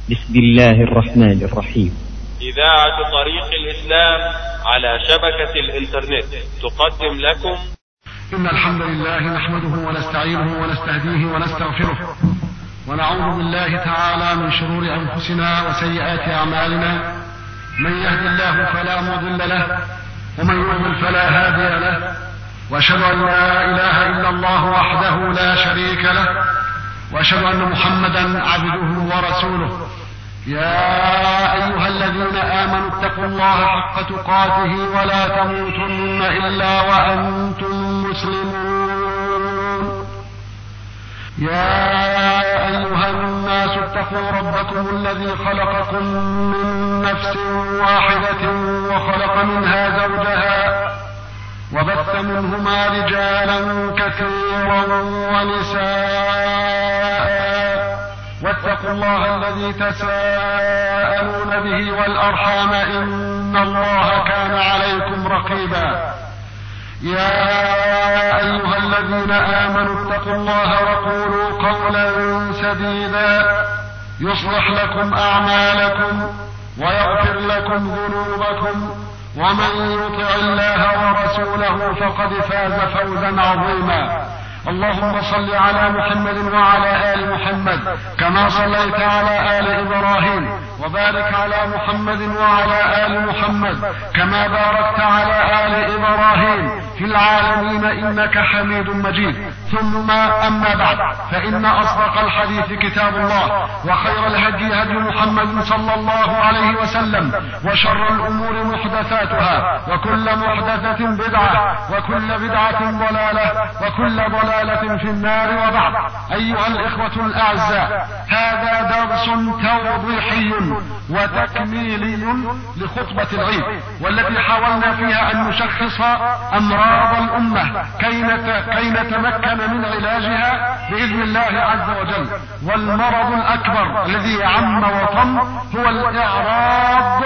بسم الله الرحمن الرحيم إذاعة طريق الإسلام على شبكة الإنترنت تقدم لكم إن الحمد لله نحمده ونستعينه ونستهديه ونستغفره ونعوذ بالله تعالى من شرور أنفسنا وسيئات أعمالنا من يهد الله فلا مضل له ومن يضلل فلا هادي له وأشهد أن لا إله إلا الله وحده لا شريك له وأشهد أن محمدا عبده ورسوله يا أيها الذين آمنوا اتقوا الله حق تقاته ولا تموتن إلا وأنتم مسلمون يا أيها الناس اتقوا ربكم الذي خلقكم من نفس واحدة وخلق منها زوجها وبث منهما رجالا كثيرا ونساء واتقوا الله الذي تساءلون به والأرحام إن الله كان عليكم رقيبا يا أيها الذين آمنوا اتقوا الله وقولوا قولا سديدا يصلح لكم أعمالكم ويغفر لكم ذنوبكم ومن يطع الله ورسوله فقد فاز فوزا عظيما اللهم صل على محمد وعلى آل محمد كما صليت على آل إبراهيم وبارك على محمد وعلى آل محمد كما باركت على آل إبراهيم في العالمين إنك حميد مجيد ثم أما بعد فإن أصدق الحديث كتاب الله وخير الهدي هدي محمد صلى الله عليه وسلم وشر الأمور محدثاتها وكل محدثة بدعة وكل بدعة ضلالة وكل ضلالة في النار وبعد أيها الإخوة الأعزاء هذا درس توضيحي وتكميلي لخطبة العيد والتي حاولنا فيها أن نشخص أمراض الأمة كي كي نتمكن من علاجها بإذن الله عز وجل والمرض الأكبر الذي عم وطم هو الإعراض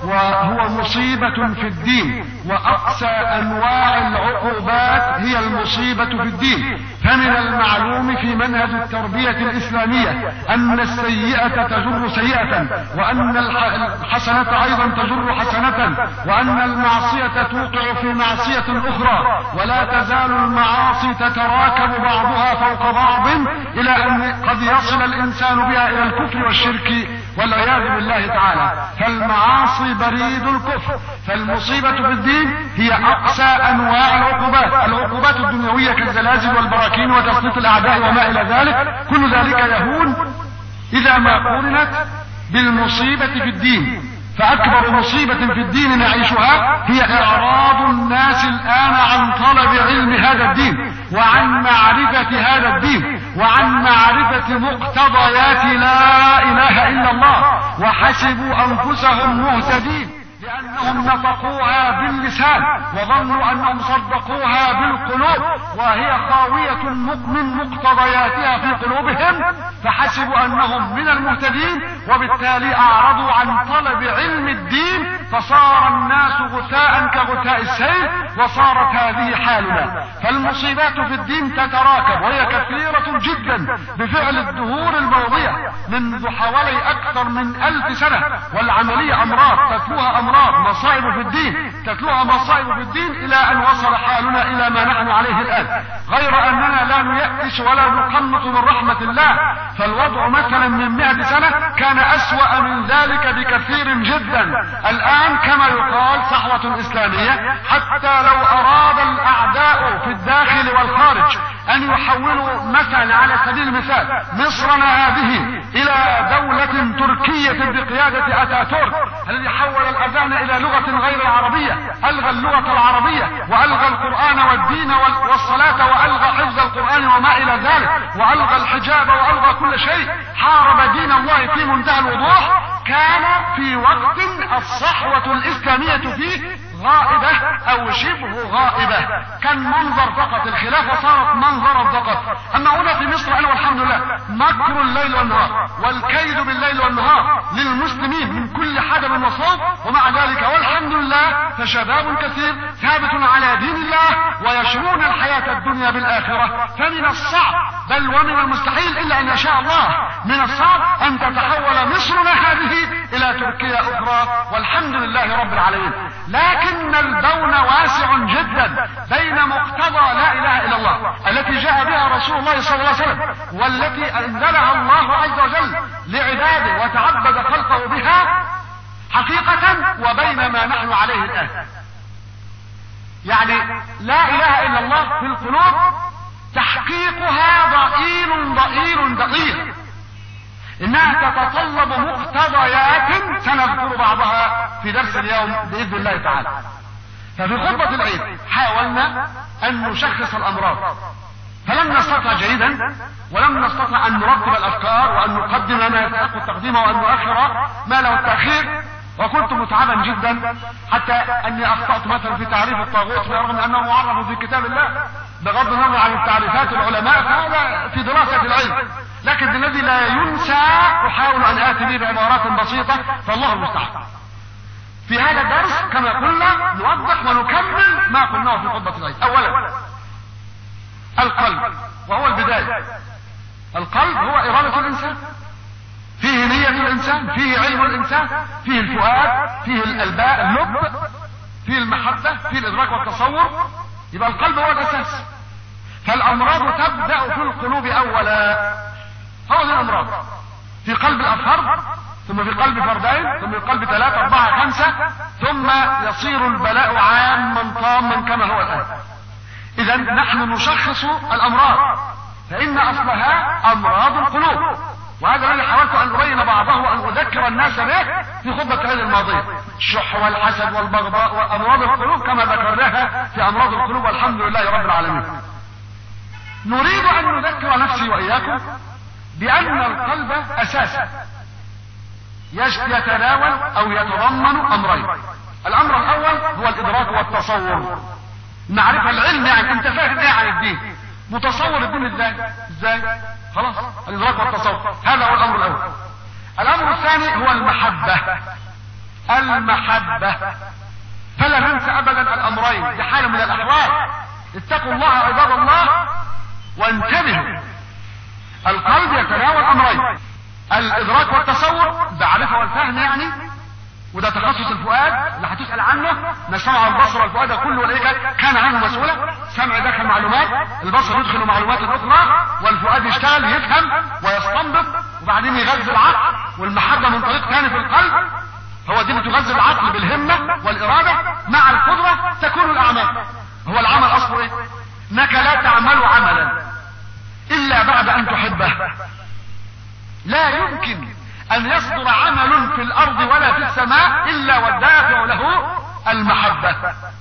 وهو مصيبة في الدين وأقسى أنواع العقوبات هي المصيبة في الدين فمن المعلوم في منهج التربية الإسلامية أن السيئة تجر سيئة وأن الحسنة أيضا تجر حسنة وأن المعصية توقع في معصية أخرى ولا تزال المعاصي تتراكب بعضها فوق بعض إلى أن قد يصل الإنسان بها إلى الكفر والشرك والعياذ بالله تعالى فالمعاصي بريد الكفر فالمصيبة في الدين هي أقسى أنواع العقوبات العقوبات الدنيوية كالزلازل والبراكين وتسليط الأعداء وما إلى ذلك كل ذلك يهون إذا ما قورنت بالمصيبة في الدين فأكبر مصيبة في الدين نعيشها هي إعراض الناس الآن عن طلب علم هذا الدين وعن معرفة هذا الدين وعن معرفة مقتضيات لا إله إلا الله وحسبوا أنفسهم مهتدين لأنهم نطقوها باللسان وظنوا أنهم صدقوها بالقلوب وهي خاوية من مقتضياتها في قلوبهم فحسبوا أنهم من المهتدين وبالتالي أعرضوا عن طلب علم الدين فصار الناس غثاء كغثاء السيل وصارت هذه حالنا فالمصيبات في الدين تتراكب وهي كثيرة جدا بفعل الدهور الماضية منذ حوالي أكثر من ألف سنة والعملية أمراض تتلوها أمراض مصائب في الدين تتلوها مصائب في الدين إلى أن وصل حالنا إلى ما نحن عليه الآن غير أننا لا نيأس ولا نقنط من رحمة الله فالوضع مثلا من مئة سنة كان أسوأ من ذلك بكثير جدا الآن كما يقال صحوة إسلامية حتى لو أراد الأعداء في الداخل والخارج أن يحولوا مثلا على سبيل المثال مصرنا هذه إلى دولة تركية بقيادة أتاتورك الذي حول الأذان إلى لغة غير العربية ألغى اللغة العربية وألغى القرآن والدين والصلاة وألغى حفظ القرآن وما إلى ذلك وألغى الحجاب وألغى كل شيء حارب دين الله في منتهى الوضوح كان في وقت الصحوة الإسلامية فيه غائبة او شبه غائبة كان منظر فقط الخلافة صارت منظرا فقط اما هنا في مصر انا والحمد لله مكر الليل والنهار والكيد بالليل والنهار للمسلمين من كل حدب وصوب ومع ذلك والحمد لله فشباب كثير ثابت على دين الله ويشرون الحياة الدنيا بالاخرة فمن الصعب بل ومن المستحيل الا ان يشاء الله من الصعب ان تتحول مصرنا هذه الى تركيا اخرى والحمد لله رب العالمين لكن البون واسع جدا بين مقتضى لا اله الا الله التي جاء بها رسول الله صلى الله عليه وسلم والتي انزلها الله عز وجل لعباده وتعبد خلقه بها حقيقة وبين ما نحن عليه الان يعني لا اله الا الله في القلوب تحقيقها ضئيل ضئيل دقيق انها تتطلب مقتضيات سنذكر بعضها في درس اليوم باذن الله تعالى ففي خطبة العيد حاولنا ان نشخص الامراض فلم نستطع جيدا ولم نستطع ان نرتب الافكار وان نقدم ما يستحق التقديم وان نؤخر ما له التاخير وكنت متعبا جدا حتى اني اخطات مثلا في تعريف الطاغوت رغم انه معرف في كتاب الله بغض النظر عن التعريفات العلماء فهذا في دراسة العلم لكن الذي لا ينسى احاول ان اتي به بعبارات بسيطة فالله المستعان في هذا الدرس كما قلنا نوضح ونكمل ما قلناه في خطبة العيد اولا القلب وهو البداية القلب هو ارادة الانسان فيه نية الانسان فيه علم الانسان فيه الفؤاد فيه الالباء اللب فيه المحبة فيه الادراك والتصور يبقى القلب هو الاساس فالامراض تبدأ في القلوب اولا هو دي الامراض في قلب الافراد ثم في قلب فردين ثم في قلب ثلاثة اربعة خمسة ثم يصير البلاء عاما طاما كما هو الان اذا نحن نشخص الامراض فان اصلها امراض القلوب وهذا الذي حاولت ان ابين بعضه وان اذكر الناس به في خطبه العيد الماضيه الشح والحسد والبغضاء وامراض القلوب كما ذكرناها في امراض القلوب والحمد لله رب العالمين نريد ان نذكر نفسي واياكم بان القلب اساسا يتناول او يتضمن امرين الامر الاول هو الادراك والتصور معرفه العلم يعني انت فاهم ايه عن الدين متصور الدين ازاي ازاي خلاص الادراك والتصور هذا هو الامر الاول الامر الثاني هو المحبة المحبة فلا ننسى ابدا الامرين في حال من الاحوال اتقوا الله عباد الله وانتبهوا القلب يتناول امرين الادراك والتصور بعرفه والفهم يعني وده تخصص الفؤاد اللي هتسأل عنه ما سمع البصر والفؤاد كله والايه كان عنه مسؤولة سمع داخل معلومات البصر يدخل معلومات اخرى والفؤاد يشتغل يفهم ويستنبط وبعدين يغذي العقل والمحبة من طريق ثاني في القلب هو دي بتغذي العقل بالهمة والارادة مع القدرة تكون الاعمال هو العمل اصله ايه انك لا تعمل عملا الا بعد ان تحبه لا يمكن ان يصدر عمل في الارض ولا في السماء الا والدافع له المحبة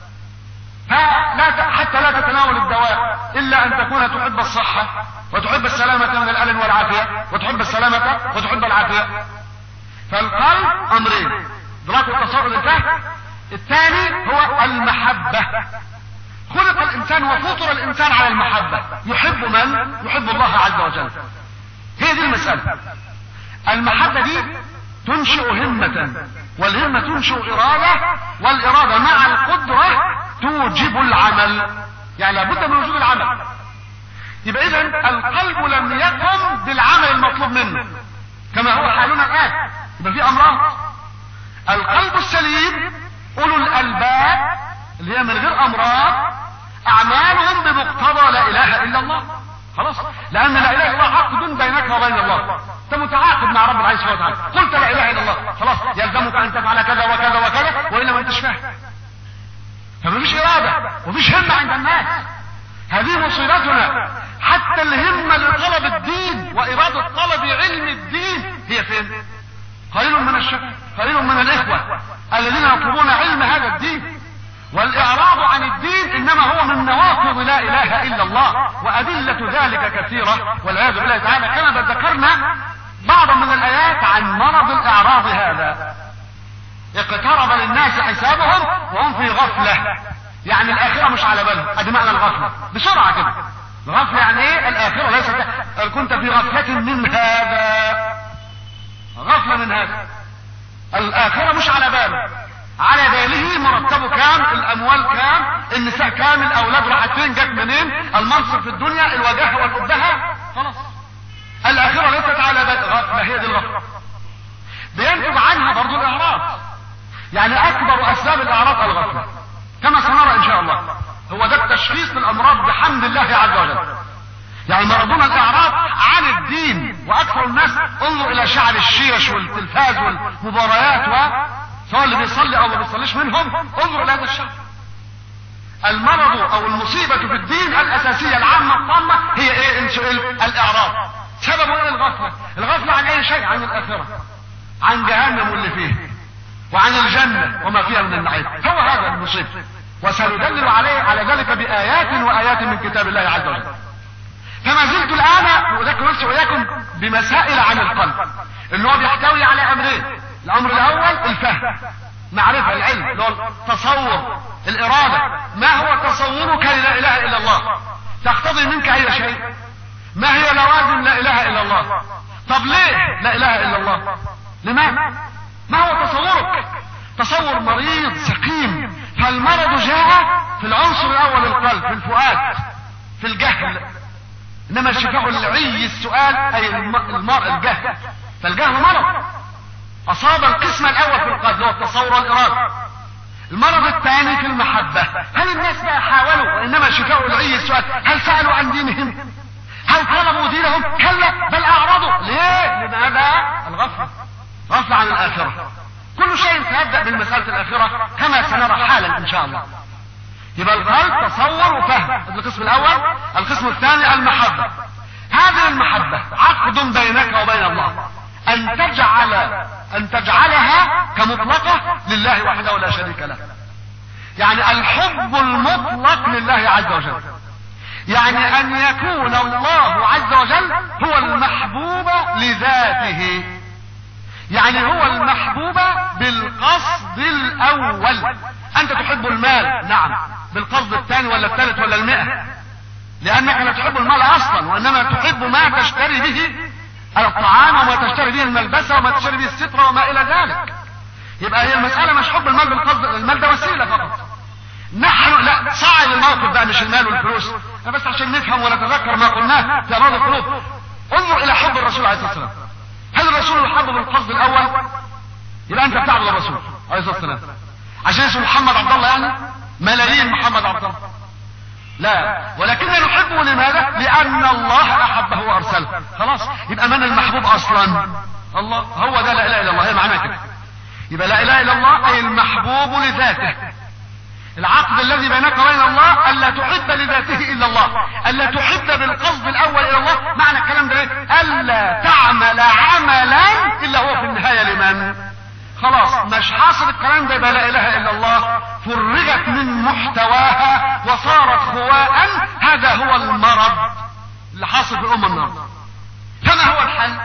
فلا ت... حتى لا تتناول الدواء الا ان تكون تحب الصحة وتحب السلامة من الالم والعافية وتحب السلامة وتحب العافية فالقلب امرين ادراك التصور الانتهى الثاني هو المحبة خلق الانسان وفطر الانسان على المحبة يحب من يحب الله عز وجل هي دي المسألة المحبة دي تنشئ همة والهمة تنشئ إرادة والإرادة مع القدرة توجب العمل يعني لابد من وجود العمل يبقى إذا القلب لم يقم بالعمل المطلوب منه كما هو حالنا الآن يبقى في أمراض القلب السليم أولو الألباب اللي هي من غير أمراض أعمالهم بمقتضى لا إله إلا الله خلاص لأن لا إله إلا الله عقد بينك وبين الله انت متعاقد مع رب العزة وتعالى قلت لا اله الا الله خلاص يلزمك ان تفعل كذا وكذا وكذا والا ما انتش فاهم فمفيش اراده ومفيش همه عند الناس هذه مصيبتنا حتى الهمه لطلب الدين واراده طلب علم الدين هي فين قليل من الشك قليل من الاخوه الذين يطلبون علم هذا الدين والاعراض عن الدين انما هو من نواقض لا اله الا الله وادلة ذلك كثيرة والعياذ بالله تعالى كما ذكرنا بعضا من الايات عن مرض الاعراض هذا اقترب للناس حسابهم وهم في غفلة يعني الاخرة مش على بالهم ادي معنى الغفلة بسرعة كده الغفلة يعني ايه الاخرة ليست كنت في غفلة من هذا غفلة من هذا الاخرة مش على باله على باله مرتبه كام الاموال كام النساء كام الاولاد راحت فين جت منين المنصب في الدنيا الوجاهه والابهه خلاص الاخره ليست على بال غفله هي دي الغفله بينتج يعني اكبر اسباب الاعراض الغفله كما سنرى ان شاء الله هو ده التشخيص للامراض بحمد الله عز وجل يعني مرضون الاعراض عن الدين واكثر الناس انظر الى شعب الشيش والتلفاز والمباريات و سواء اللي بيصلي او ما بيصليش منهم انظر الى هذا الشعب المرض او المصيبة في الدين الاساسية العامة الطامة هي ايه ان سئل الاعراض سبب ايه الغفلة الغفلة عن اي شيء عن الاخرة عن جهنم واللي فيه وعن الجنة وما فيها من النعيم هو هذا المصيبة وسندلل عليه على ذلك بآيات وآيات من كتاب الله عز وجل فما زلت الآن أذكر نفسي وإياكم بمسائل عن القلب اللي هو بيحتوي على أمرين الأمر الأول الفهم معرفة العلم اللي هو التصور الإرادة ما هو تصورك لا إله إلا الله تقتضي منك أي شيء ما هي لوازم لا إله إلا الله طب ليه لا إله إلا الله لماذا ما هو تصورك تصور مريض سقيم فالمرض جاء في العنصر الاول القلب في الفؤاد في الجهل انما الشفاء العي السؤال اي المرء الجهل فالجهل مرض اصاب القسم الاول في القلب هو التصور والاراده المرض الثاني في المحبة هل الناس بقى حاولوا وانما شفاء العي السؤال هل سألوا عن دينهم هل طلبوا دينهم كلا بل اعرضوا ليه لماذا الغفلة غفلة عن الاخرة كل شيء سيبدأ بالمسألة الاخرة كما سنرى حالا ان شاء الله يبقى القلب تصور وفهم القسم الاول القسم الثاني المحبة هذه المحبة عقد بينك وبين الله ان تجعل ان تجعلها كمطلقة لله وحده لا شريك له يعني الحب المطلق لله عز وجل يعني ان يكون الله عز وجل هو المحبوب لذاته يعني هو المحبوب بالقصد الاول انت تحب المال نعم بالقصد الثاني ولا الثالث ولا المئة لانك لا تحب المال اصلا وانما تحب ما تشتري به الطعام وما تشتري به الملبسة وما تشتري به السترة وما الى ذلك يبقى هي المسألة مش حب المال بالقصد المال ده وسيلة فقط نحن لا صعد الموقف بقى مش المال والفلوس بس عشان نفهم ونتذكر ما قلناه في امراض القلوب انظر الى حب الرسول عليه الصلاه والسلام هل الرسول يحب بالقصد الاول يبقى انت بتعبد الرسول عليه الصلاه والسلام عشان اسمه محمد عبد الله يعني ملايين محمد عبد الله لا ولكن نحبه لماذا لان الله احبه وارسله خلاص يبقى من المحبوب اصلا الله هو ده لا اله الا الله هي معناه كده يبقى لا اله الا الله اي المحبوب لذاته العقد الذي بينك وبين الله الا تحب لذاته الا الله الا تحب بالقصد الاول الى الله معنى الكلام ده ايه الا تعمل عملا الا هو في النهايه لمن خلاص مش حاصل الكلام ده يبقى لا اله الا الله فرغت من محتواها وصارت خواء هذا هو المرض اللي حاصل في الامه النهارده فما هو الحل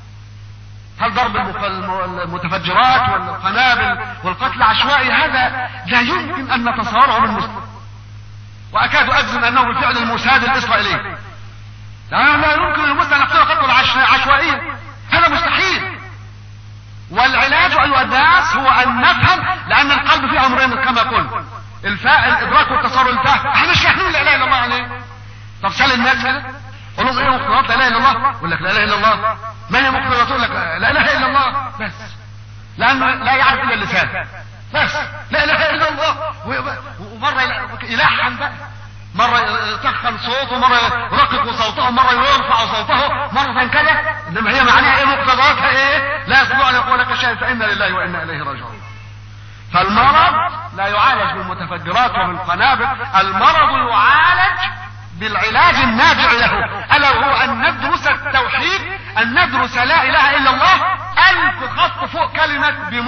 هل ضرب المتفجرات والقنابل والقتل عشوائي هذا لا يمكن ان نتصوره من مسلم واكاد اجزم انه بالفعل الموساد الاسرائيلي لا لا يمكن للمسلم ان يقتل قتل عشوائيا هذا مستحيل والعلاج ايها الناس هو ان نفهم لان القلب فيه امرين كما قلت الفاء الادراك والتصور الفهم احنا مش فاهمين لا اله الا الله يعني طب سال الناس كده قول لهم ايه مقتضيات لا اله الا الله يقول لك لا اله الا الله ما هي مقتضيات يقول لك لا اله الا الله بس لانه لا يعرف الا اللسان بس لا اله الا الله ومره يلحن بقى مرة يتخن صوته مرة يرقق صوته مرة يرفع صوته مرة كذا انما هي معناها ايه مقتضياتها ايه لا يستطيع ان يقول لك شيء فانا لله وانا اليه راجعون فالمرض لا يعالج بالمتفجرات وبالقنابل المرض يعالج بالعلاج النافع له الا وهو ان ندرس التوحيد ان ندرس لا اله الا الله الف خط فوق كلمة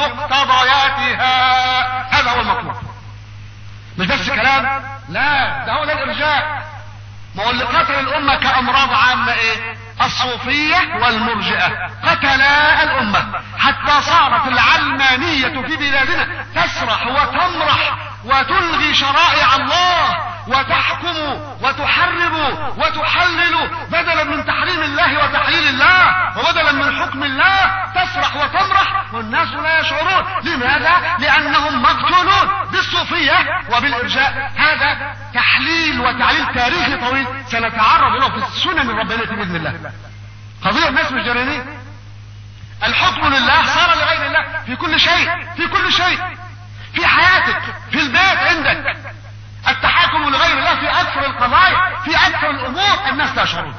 بمقتضياتها هذا هو المطلوب مش بس كلام لا ده هو ده الارجاء ما هو اللي قتل الامه كامراض عامه ايه الصوفية والمرجئة قتلا الامة حتى صارت العلمانية في بلادنا تسرح وتمرح وتلغي شرائع الله وتحكم وتحرم وتحلل بدلا من تحريم الله وتحليل الله وبدلا من حكم الله تسرح وتمرح والناس لا يشعرون لماذا لانهم مقتولون بالصوفية وبالارجاء هذا تحليل وتعليل تاريخي طويل سنتعرض له في السنن الربانية باذن الله قضية الناس مش جريانين الحكم لله صار لغير الله في كل شيء في كل شيء في حياتك في البيت عندك التحاكم لغير الله في اكثر القضايا في اكثر الامور الناس لا يشعرون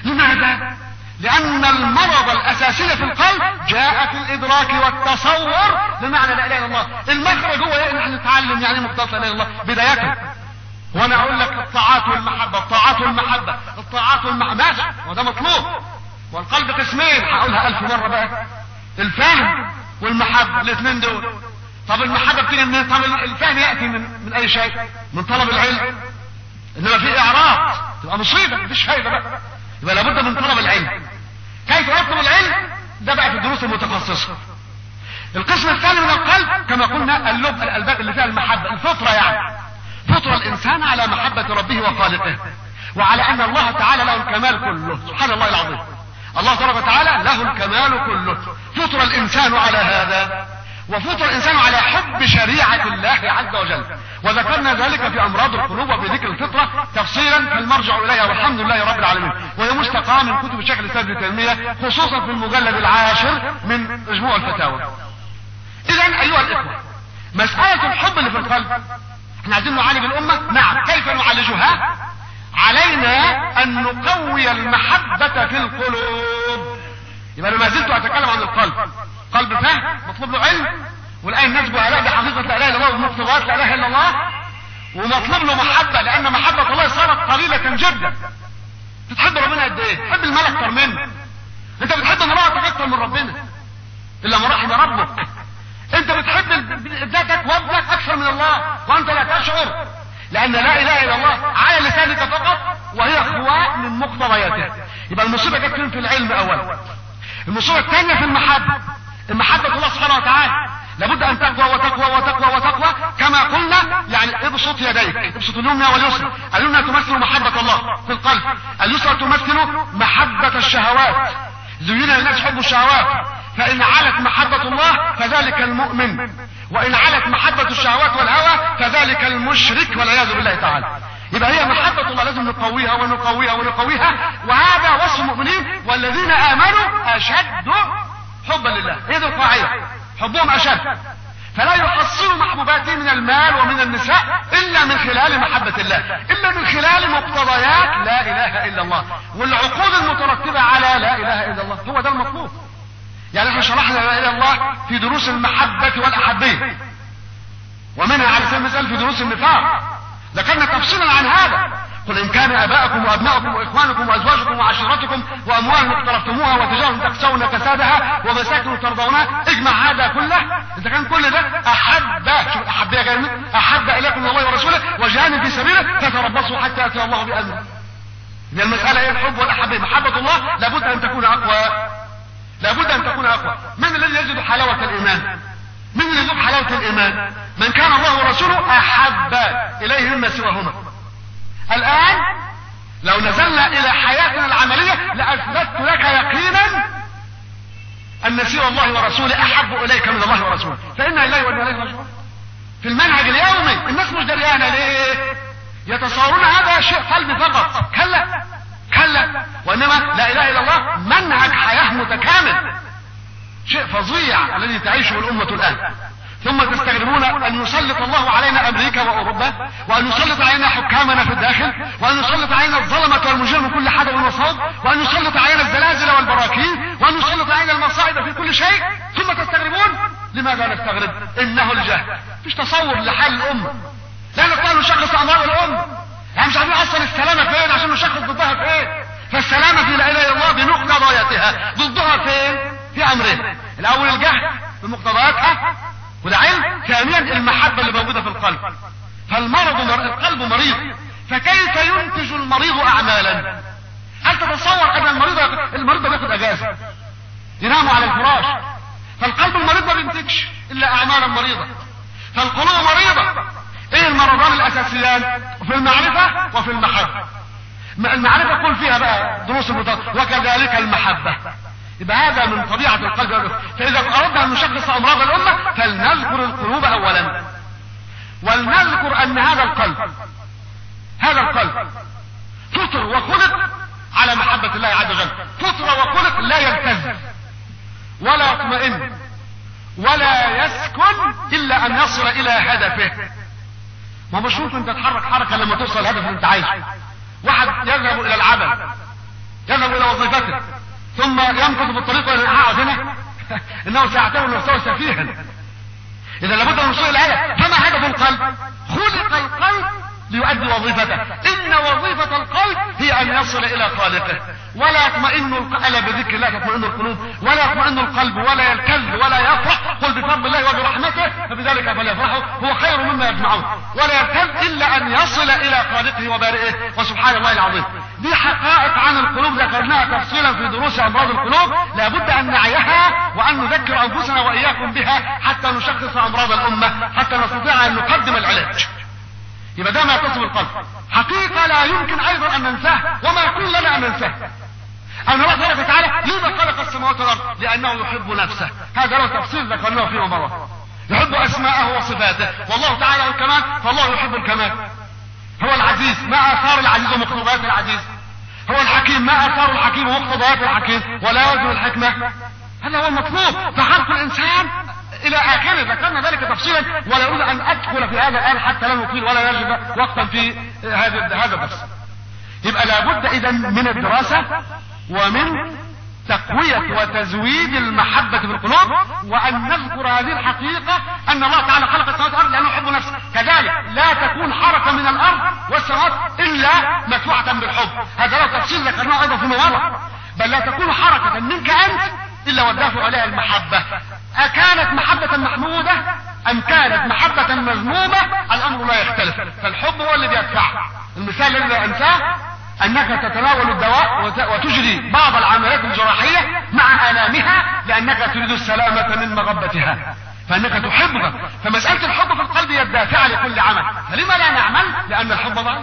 لماذا لان المرض الاساسي في القلب جاء في الادراك والتصور بمعنى لا اله الا الله المخرج هو ايه نحن نتعلم يعني مقتضى لا اله الا الله بداية وانا اقول لك الطاعات والمحبة الطاعات والمحبة الطاعات والمحبة ماشي وده مطلوب والقلب قسمين هقولها الف مرة بقى الفهم والمحبة الاثنين دول طب المحبة بتيجي من طب الفهم يأتي من, من اي شيء من طلب العلم انما في اعراض تبقى مصيبة مفيش فايدة بقى يبقى لابد من طلب العلم كيف يطلب العلم ده بقى في الدروس المتخصصة القسم الثاني من القلب كما قلنا اللب الالباب اللي فيها المحبة الفطرة يعني فطر الانسان على محبة ربه وخالقه وعلى ان الله تعالى له الكمال كله سبحان الله العظيم الله تبارك وتعالى له الكمال كله فطر الانسان على هذا وفطر الانسان على حب شريعة الله عز وجل وذكرنا ذلك في امراض القلوب وفي ذكر الفطرة تفصيلا فالمرجع اليها والحمد لله رب العالمين وهي مستقاة من كتب الشيخ الاسلام ابن تيمية خصوصا في المجلد العاشر من مجموع الفتاوى اذا ايها الاخوة مسألة الحب اللي في القلب احنا عايزين نعالج الامة نعم كيف نعالجها علينا ان نقوي المحبة في القلوب يبقى انا ما زلت اتكلم عن القلب قلب فهم مطلوب له علم والآن الناس جهلاء بحقيقة لا اله الا الله ومقتضيات لا اله الا الله ومطلوب له محبة لان محبة الله صارت قليلة جدا بتحب ربنا قد ايه تحب المال اكتر منه انت بتحب مراتك اكتر من ربنا الا من رحم ربك انت بتحب ذاتك وابنك اكثر من الله وانت لا تشعر لان لا اله الا الله على لسانك فقط وهي اخواء من مقتضياتها يبقى المصيبه جت في العلم اولا المصيبه الثانيه في المحبه المحبه الله سبحانه وتعالى لابد ان تقوى وتقوى وتقوى وتقوى كما قلنا يعني ابسط يديك ابسط اليمنى واليسرى اليمنى تمثل محبه الله في القلب اليسرى تمثل محبه الشهوات زين الناس حب الشهوات فإن علت محبة الله فذلك المؤمن وإن علت محبة الشهوات والهوى فذلك المشرك والعياذ بالله تعالى يبقى هي محبة الله لازم نقويها ونقويها ونقويها وهذا وصف المؤمنين والذين آمنوا أشد حبا لله هي دي القاعدة حبهم أشد فلا يحصل محبوباته من المال ومن النساء الا من خلال محبة الله الا من خلال مقتضيات لا اله الا الله والعقود المترتبة على لا اله الا الله هو ده المطلوب يعني احنا شرحنا لا اله الا الله في دروس المحبة والاحبية ومنها على سبيل المثال في دروس النفاق ذكرنا تفصيلا عن هذا قل ان كان اباؤكم وابناؤكم واخوانكم وازواجكم وعشيرتكم واموال اقترفتموها وتجارة تخشون كسادها ومساكن ترضونها اجمع هذا كله اذا كان كل ده احب شوف احب يا جميل احب اليكم الله ورسوله وجهاد في سبيله فتربصوا حتى ياتي الله بامره دي المساله هي الحب والاحبيه محبه الله لابد ان تكون اقوى لابد ان تكون اقوى من الذي يجد حلاوه الايمان من الذي يجد حلاوه الايمان من كان الله ورسوله احب اليه مما سواهما الان لو نزلنا الى حياتنا العمليه لاثبتت لك يقينا ان سوى الله ورسوله احب اليك من الله ورسوله فانا اليه وانا اليه راجعون في المنهج اليومي الناس مش دريانه ليه يتصورون هذا شيء قلبي فقط كلا كلا وانما لا اله الا الله منهج حياه متكامل شيء فظيع الذي تعيشه الامه الان ثم تستغربون ان يسلط الله علينا امريكا واوروبا وان يسلط علينا حكامنا في الداخل وان يسلط علينا الظلمة والمجرم من كل حدب وصوب وان يسلط علينا الزلازل والبراكين وان يسلط علينا المصائب في كل شيء ثم تستغربون لماذا نستغرب انه الجهل مفيش تصور لحال الامه لا نستطيع نشخص امراض الامه يعني مش عارفين اصلا السلامه فين عشان نشخص ضدها فين فالسلامه في لا اله الا الله بمقتضياتها ضدها فين في امرين الاول الجهل بمقتضياتها وده علم ثانيا المحبة اللي موجودة في القلب فالمرض مر... القلب مريض فكيف ينتج المريض اعمالا هل تتصور ان المريض المريض بياخد اجازة ينام على الفراش فالقلب المريض ما بينتجش الا اعمالا مريضة فالقلوب مريضة ايه المرضان الاساسيان في المعرفة وفي المحبة المعرفة قل فيها بقى دروس المطلق وكذلك المحبة يبقى هذا من طبيعة القلب فإذا أردنا أن نشخص أمراض الأمة فلنذكر القلوب أولا ولنذكر أن هذا القلب هذا القلب فطر وخلق على محبة الله عز وجل فطر وخلق لا يلتز ولا يطمئن ولا يسكن إلا ان يصل الى هدفه ما مش ممكن تتحرك حركه لما توصل الهدف اللي انت عايزه واحد يذهب الى العمل يذهب الى وظيفته ثم ينقض في الطريق ويقول اقعد هنا انه سيعتبر نفسه سفيها اذا لابد من وصول الهدف فما هدف القلب خلق القلب ليؤدي وظيفته ان وظيفة القلب هي ان يصل الى خالقه ولا يطمئن القلب بذكر الله تطمئن القلوب ولا يطمئن القلب ولا يلتذ ولا يفرح قل بفضل الله وبرحمته فبذلك فليفرحوا هو خير مما يجمعون ولا يلتذ الا ان يصل الى خالقه وبارئه وسبحان الله العظيم دي حقائق عن القلوب ذكرناها تفصيلا في دروس امراض القلوب لابد ان نعيها وان نذكر انفسنا واياكم بها حتى نشخص امراض الامه حتى نستطيع ان نقدم العلاج يبقى ده ما يتصل بالقلب حقيقة لا يمكن ايضا ان ننساه وما يكون لنا ان ننساه ان الله تبارك وتعالى لما خلق السماوات والارض لانه يحب نفسه هذا له تفصيل ذكرناه فيما مضى يحب اسماءه وصفاته والله تعالى هو الكمال فالله يحب الكمال هو العزيز ما اثار العزيز ومقتضيات العزيز هو الحكيم ما اثار الحكيم ومقتضيات الحكيم ولا يوجد الحكمة هذا هو المطلوب فحق الانسان الى اخره ذكرنا ذلك تفصيلا ولا اريد ان ادخل في هذا الان حتى لا نطيل ولا نجد وقتا في هذا هذا الدرس يبقى لابد اذا من الدراسة ومن تقوية وتزويد المحبة في القلوب وأن نذكر هذه الحقيقة أن الله تعالى خلق السماوات والأرض لأنه يحب نفسه كذلك لا تكون حركة من الأرض والسماوات إلا مدفوعة بالحب هذا له تفصيل ذكرناه أيضا في مواضع بل لا تكون حركة منك أنت إلا والدافع عليها المحبة أكانت محبة محمودة أم كانت محبة مذمومة الأمر لا يختلف فالحب هو اللي بيدفع المثال الذي لا أنساه أنك تتناول الدواء وتجري بعض العمليات الجراحية مع آلامها لأنك تريد السلامة من مغبتها فانك تحبها فمسألة الحب في القلب هي الدافعة لكل عمل فلما لا نعمل لان الحب ضعيف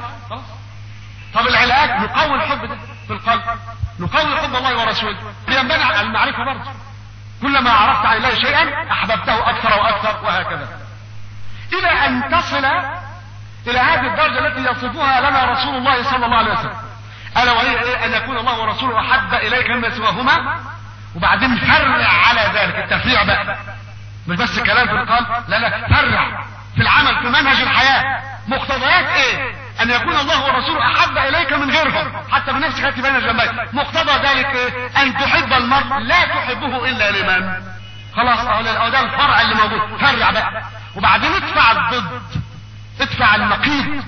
طب العلاج نقوي الحب ده في القلب نقوي حب الله ورسوله ينبني على المعرفة برضه كلما عرفت عن الله شيئا احببته اكثر واكثر وهكذا الى ان تصل الى هذه الدرجة التي يصفها لنا رسول الله صلى الله عليه وسلم الا وهي ايه ان يكون الله ورسوله احب اليك مما سواهما وبعدين فرع على ذلك التفريع بقى مش بس كلام في القلب لا لا فرع في العمل في منهج الحياة مقتضيات ايه ان يكون الله ورسوله احب اليك من غيرهم حتى بنفسك هاتي بين الجنبين مقتضى ذلك ايه ان تحب المرء لا تحبه الا لمن خلاص اهو ده الفرع اللي موجود فرع بقى وبعدين ادفع الضد ادفع النقيض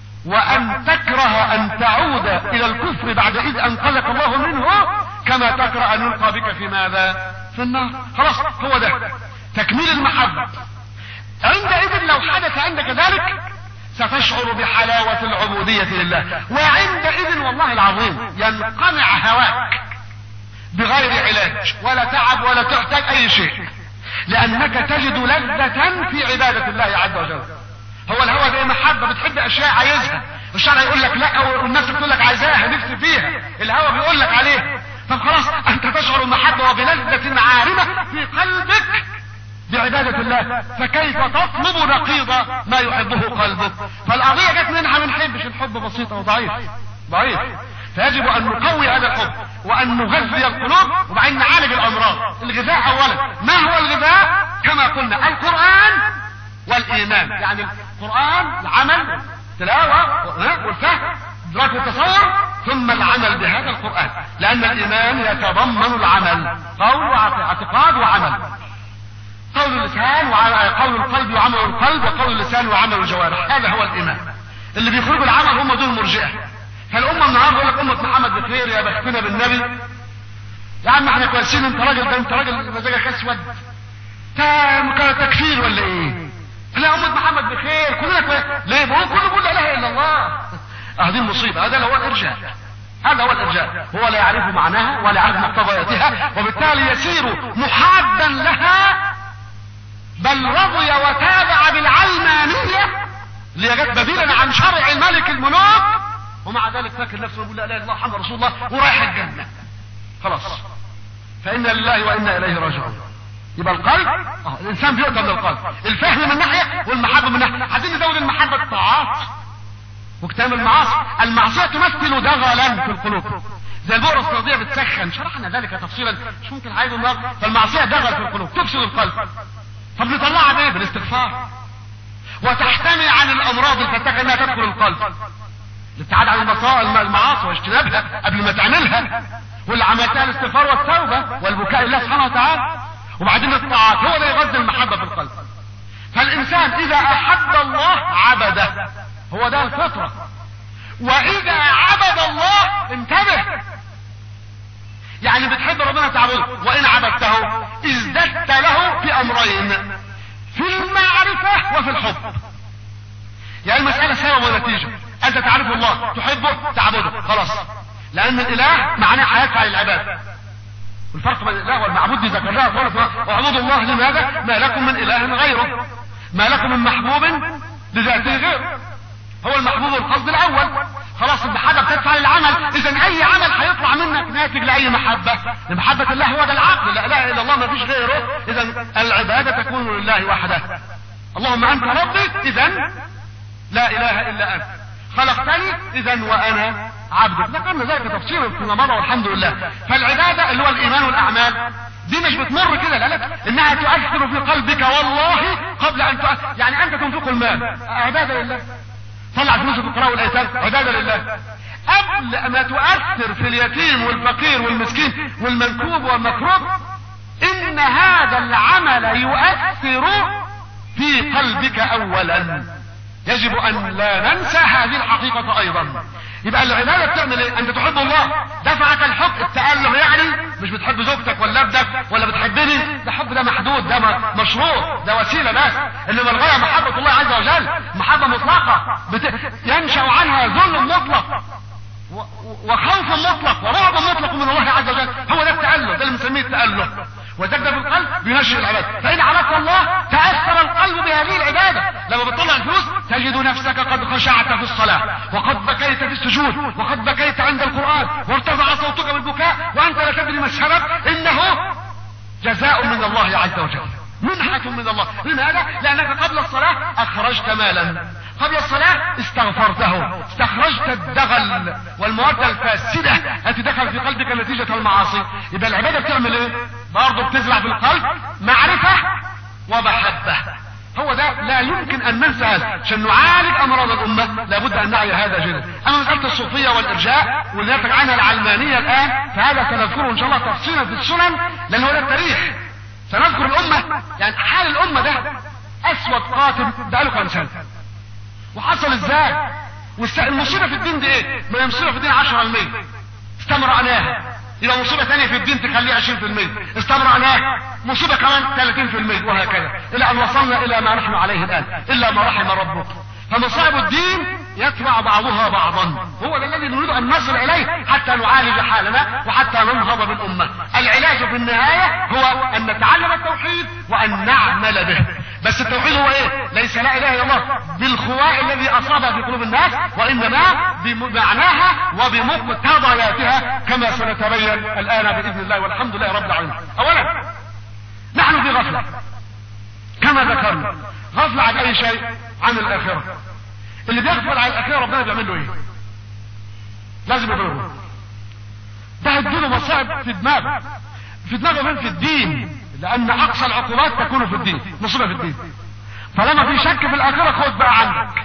وان تكره ان تعود الى الكفر بعد اذ انقذك الله منه كما تكره ان يلقى بك في ماذا في النار خلاص هو ده تكميل المحبة عندئذ لو حدث عندك ذلك ستشعر بحلاوة العبودية لله وعندئذ والله العظيم ينقمع هواك بغير علاج ولا تعب ولا تحتاج اي شيء لانك تجد لذة في عبادة الله عز وجل هو الهوى ده محبة بتحب اشياء عايزها الشرع يقول لك لا والناس بتقول لك عايزاها نفسي فيها الهوى بيقول لك عليه طب خلاص انت تشعر بمحبة وبلذة عارمة في قلبك بعبادة الله فكيف تطلب نقيض ما يحبه قلبك فالقضية جت منها ما نحبش الحب بسيطة وضعيف ضعيف فيجب ان نقوي هذا الحب وان نغذي القلوب وبعدين نعالج الامراض الغذاء اولا ما هو الغذاء كما قلنا القرآن والايمان يعني القرآن العمل التلاوة والفهم ادراك التصور ثم العمل بهذا القرآن لان الايمان يتضمن العمل قول واعتقاد وعمل قول اللسان وقول القلب وعمل القلب وقول اللسان وعمل الجوارح هذا هو الايمان اللي بيخرجوا العمل هم دول المرجئه فالامه النهارده يقول لك امه محمد بخير يا بختنا بالنبي يا عم احنا كويسين انت راجل ده انت راجل مزاجك اسود تكفير ولا ايه لا امه محمد بخير كلنا كويس ليه ما هو كله بيقول لا اله الا الله اه دي المصيبه هذا هو الارجاء هذا هو الارجاء هو لا يعرف معناها ولا يعرف مقتضياتها وبالتالي يسير محادا لها بل رضي وتابع بالعلمانية ليجد بديلا عن شرع الملك الملوك ومع ذلك فاكر نفسه يقول لا اله الا الله محمد رسول الله ورايح الجنة خلاص فإنا لله وإنا إليه راجعون يبقى القلب اه الإنسان بيؤتى من القلب الفهم من ناحية والمحبة من ناحية عايزين نزود المحبة الطاعات واجتناب المعاصي المعصية تمثل دغلا في القلوب زي البؤرة الصدية بتسخن شرحنا ذلك تفصيلا مش ممكن عايز النار فالمعصية دغل في القلوب تفسد القلب طب نطلعها بايه بايه بالاستغفار وتحتمي عن الامراض الفتاكة انها تدخل القلب الابتعاد عن المعاصي واجتنابها قبل ما تعملها واللي عملتها الاستغفار والتوبة والبكاء لله سبحانه وتعالى وبعدين الطاعات هو ده يغذي المحبة في القلب فالانسان اذا احب الله عبده هو ده الفطرة واذا عبد الله انتبه يعني بتحب ربنا تعبده وان عبدته ازددت له في امرين في المعرفة وفي الحب يعني المسألة سبب ونتيجة انت تعرف الله تحبه تعبده خلاص لان الاله معناه حياة على العباد الفرق بين الاله والمعبود دي ذكرناها خالص واعبدوا الله لماذا ما لكم من اله غيره ما لكم من محبوب لذاته غيره هو المحبوب القصد الاول خلاص المحبة بتدفع للعمل اذا اي عمل هيطلع منك ناتج لاي محبة لمحبة الله هو ده العقل لا اله الا الله ما فيش غيره اذا العبادة تكون لله وحده اللهم انت ربي اذا لا اله الا انت خلقتني اذا وانا عبدك ذكرنا ذلك تفصيلا فيما مضى والحمد لله فالعبادة اللي هو الايمان والاعمال دي مش بتمر كده لا لا انها تؤثر في قلبك والله قبل ان تؤثر يعني انت تنفق المال عبادة لله طلع فلوس الفقراء والايتام عبادة لله قبل ما تؤثر في اليتيم والفقير والمسكين والمنكوب والمكروب ان هذا العمل يؤثر في قلبك اولا يجب ان لا ننسى هذه الحقيقة ايضا يبقى العبادة بتعمل ايه انت تحب الله دفعك الحب التأله يعني مش بتحب زوجتك ولا ابنك ولا بتحبني ده حب ده محدود ده مشروع ده وسيلة بس انما الغاية محبة الله عز وجل محبة مطلقة بت... ينشأ عنها ذل مطلق وخوف مطلق ورعب مطلق من الله عز وجل هو ده التأله ده اللي بنسميه التأله وذلك في القلب بينشئ العبادة فإن عرفت الله تأثر القلب بهذه العبادة لما بتطلع الفلوس تجد نفسك قد خشعت في الصلاة وقد بكيت في السجود وقد بكيت عند القرآن وارتفع صوتك بالبكاء وأنت لا تدري ما السبب إنه جزاء من الله عز وجل منحة من الله لماذا؟ لأنك قبل الصلاة أخرجت مالا قبل الصلاة استغفرته استخرجت الدغل والمواد الفاسدة التي دخل في قلبك نتيجة المعاصي يبقى العبادة بتعمل ايه برضه بتزرع في القلب معرفة ومحبة هو ده لا يمكن ان ننسى هذا عشان نعالج امراض الامة لابد ان نعي هذا جدا اما مسألة الصوفية والارجاء واللي ينتج عنها العلمانية الان فهذا سنذكره ان شاء الله تفصيلا في السنن لان هو ده التاريخ سنذكر الامة يعني حال الامة ده اسود قاتل بقاله كام سنة وحصل ازاي والمصيبة في الدين دي ايه ما هي مصيبة في الدين 10% استمرعناها يبقى مصيبة تانية في الدين تخليه 20% استمرعناها مصيبة كمان 30% وهكذا الى ان وصلنا الى ما نحن عليه الان الا ما رحم ربك فمصائب الدين يتبع بعضها بعضا هو ده الذي نريد ان نصل اليه حتى نعالج حالنا وحتى ننهض بالامه العلاج في النهايه هو ان نتعلم التوحيد وان نعمل به بس التوحيد هو ايه ليس لا اله الا الله بالخواء الذي اصابها في قلوب الناس وانما بمعناها وبمقتضياتها كما سنتبين الان باذن الله والحمد لله رب العالمين اولا نحن في غفله كما ذكرنا غفله عن اي شيء عن الاخره اللي بيغفل عن الاخره ربنا بيعمل له ايه لازم يضربه ده هيديله مصائب في دماغه في دماغه من في الدين لان اقصى العقوبات تكون في الدين مصيبه في الدين فلما في شك في الاخره خد بقى عندك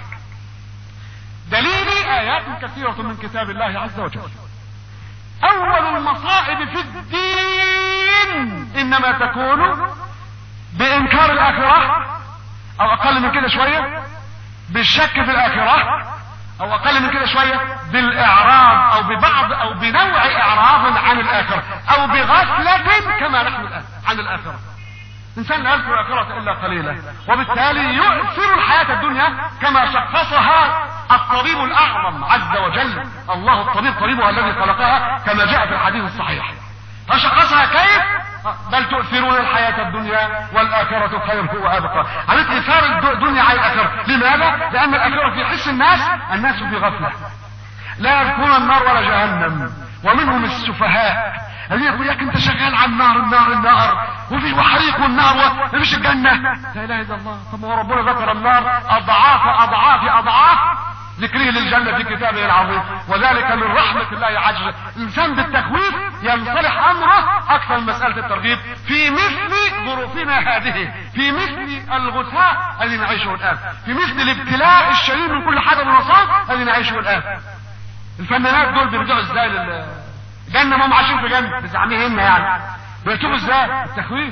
دليلي ايات كثيره من كتاب الله عز وجل اول المصائب في الدين انما تكون بانكار الاخره او اقل من كده شويه بالشك في الاخره او اقل من كده شوية بالاعراض او ببعض او بنوع اعراض عن الاخرة او بغفلة كما نحن الان عن الاخرة انسان لا يذكر الاخرة الا قليلا وبالتالي يؤثر الحياة الدنيا كما شخصها الطبيب الاعظم عز وجل الله الطبيب طبيبها الذي خلقها كما جاء في الحديث الصحيح فشخصها كيف بل تؤثرون الحياة الدنيا والآخرة خير وأبقى عملت إثار الدنيا على الآخرة لماذا؟ لأن الآخرة في حس الناس الناس في غفلة لا يذكرون النار ولا جهنم ومنهم السفهاء الذين يقول لك انت شغال على النار النار النار وفي وحريق والنار ومش الجنة لا اله الا الله طب هو ربنا ذكر النار اضعاف اضعاف اضعاف ذكره للجنة في كتابه العظيم وذلك من رحمة الله عز وجل الإنسان بالتخويف ينصلح أمره أكثر من مسألة الترغيب في مثل ظروفنا هذه في مثل الغثاء الذي نعيشه الآن في مثل الابتلاء الشديد من كل حاجة من الرصاص الذي نعيشه الآن الفنانات دول بيرجعوا ازاي لل جنة ما هم عايشين في جنة بزعمهم يعني بيتوبوا ازاي التخويف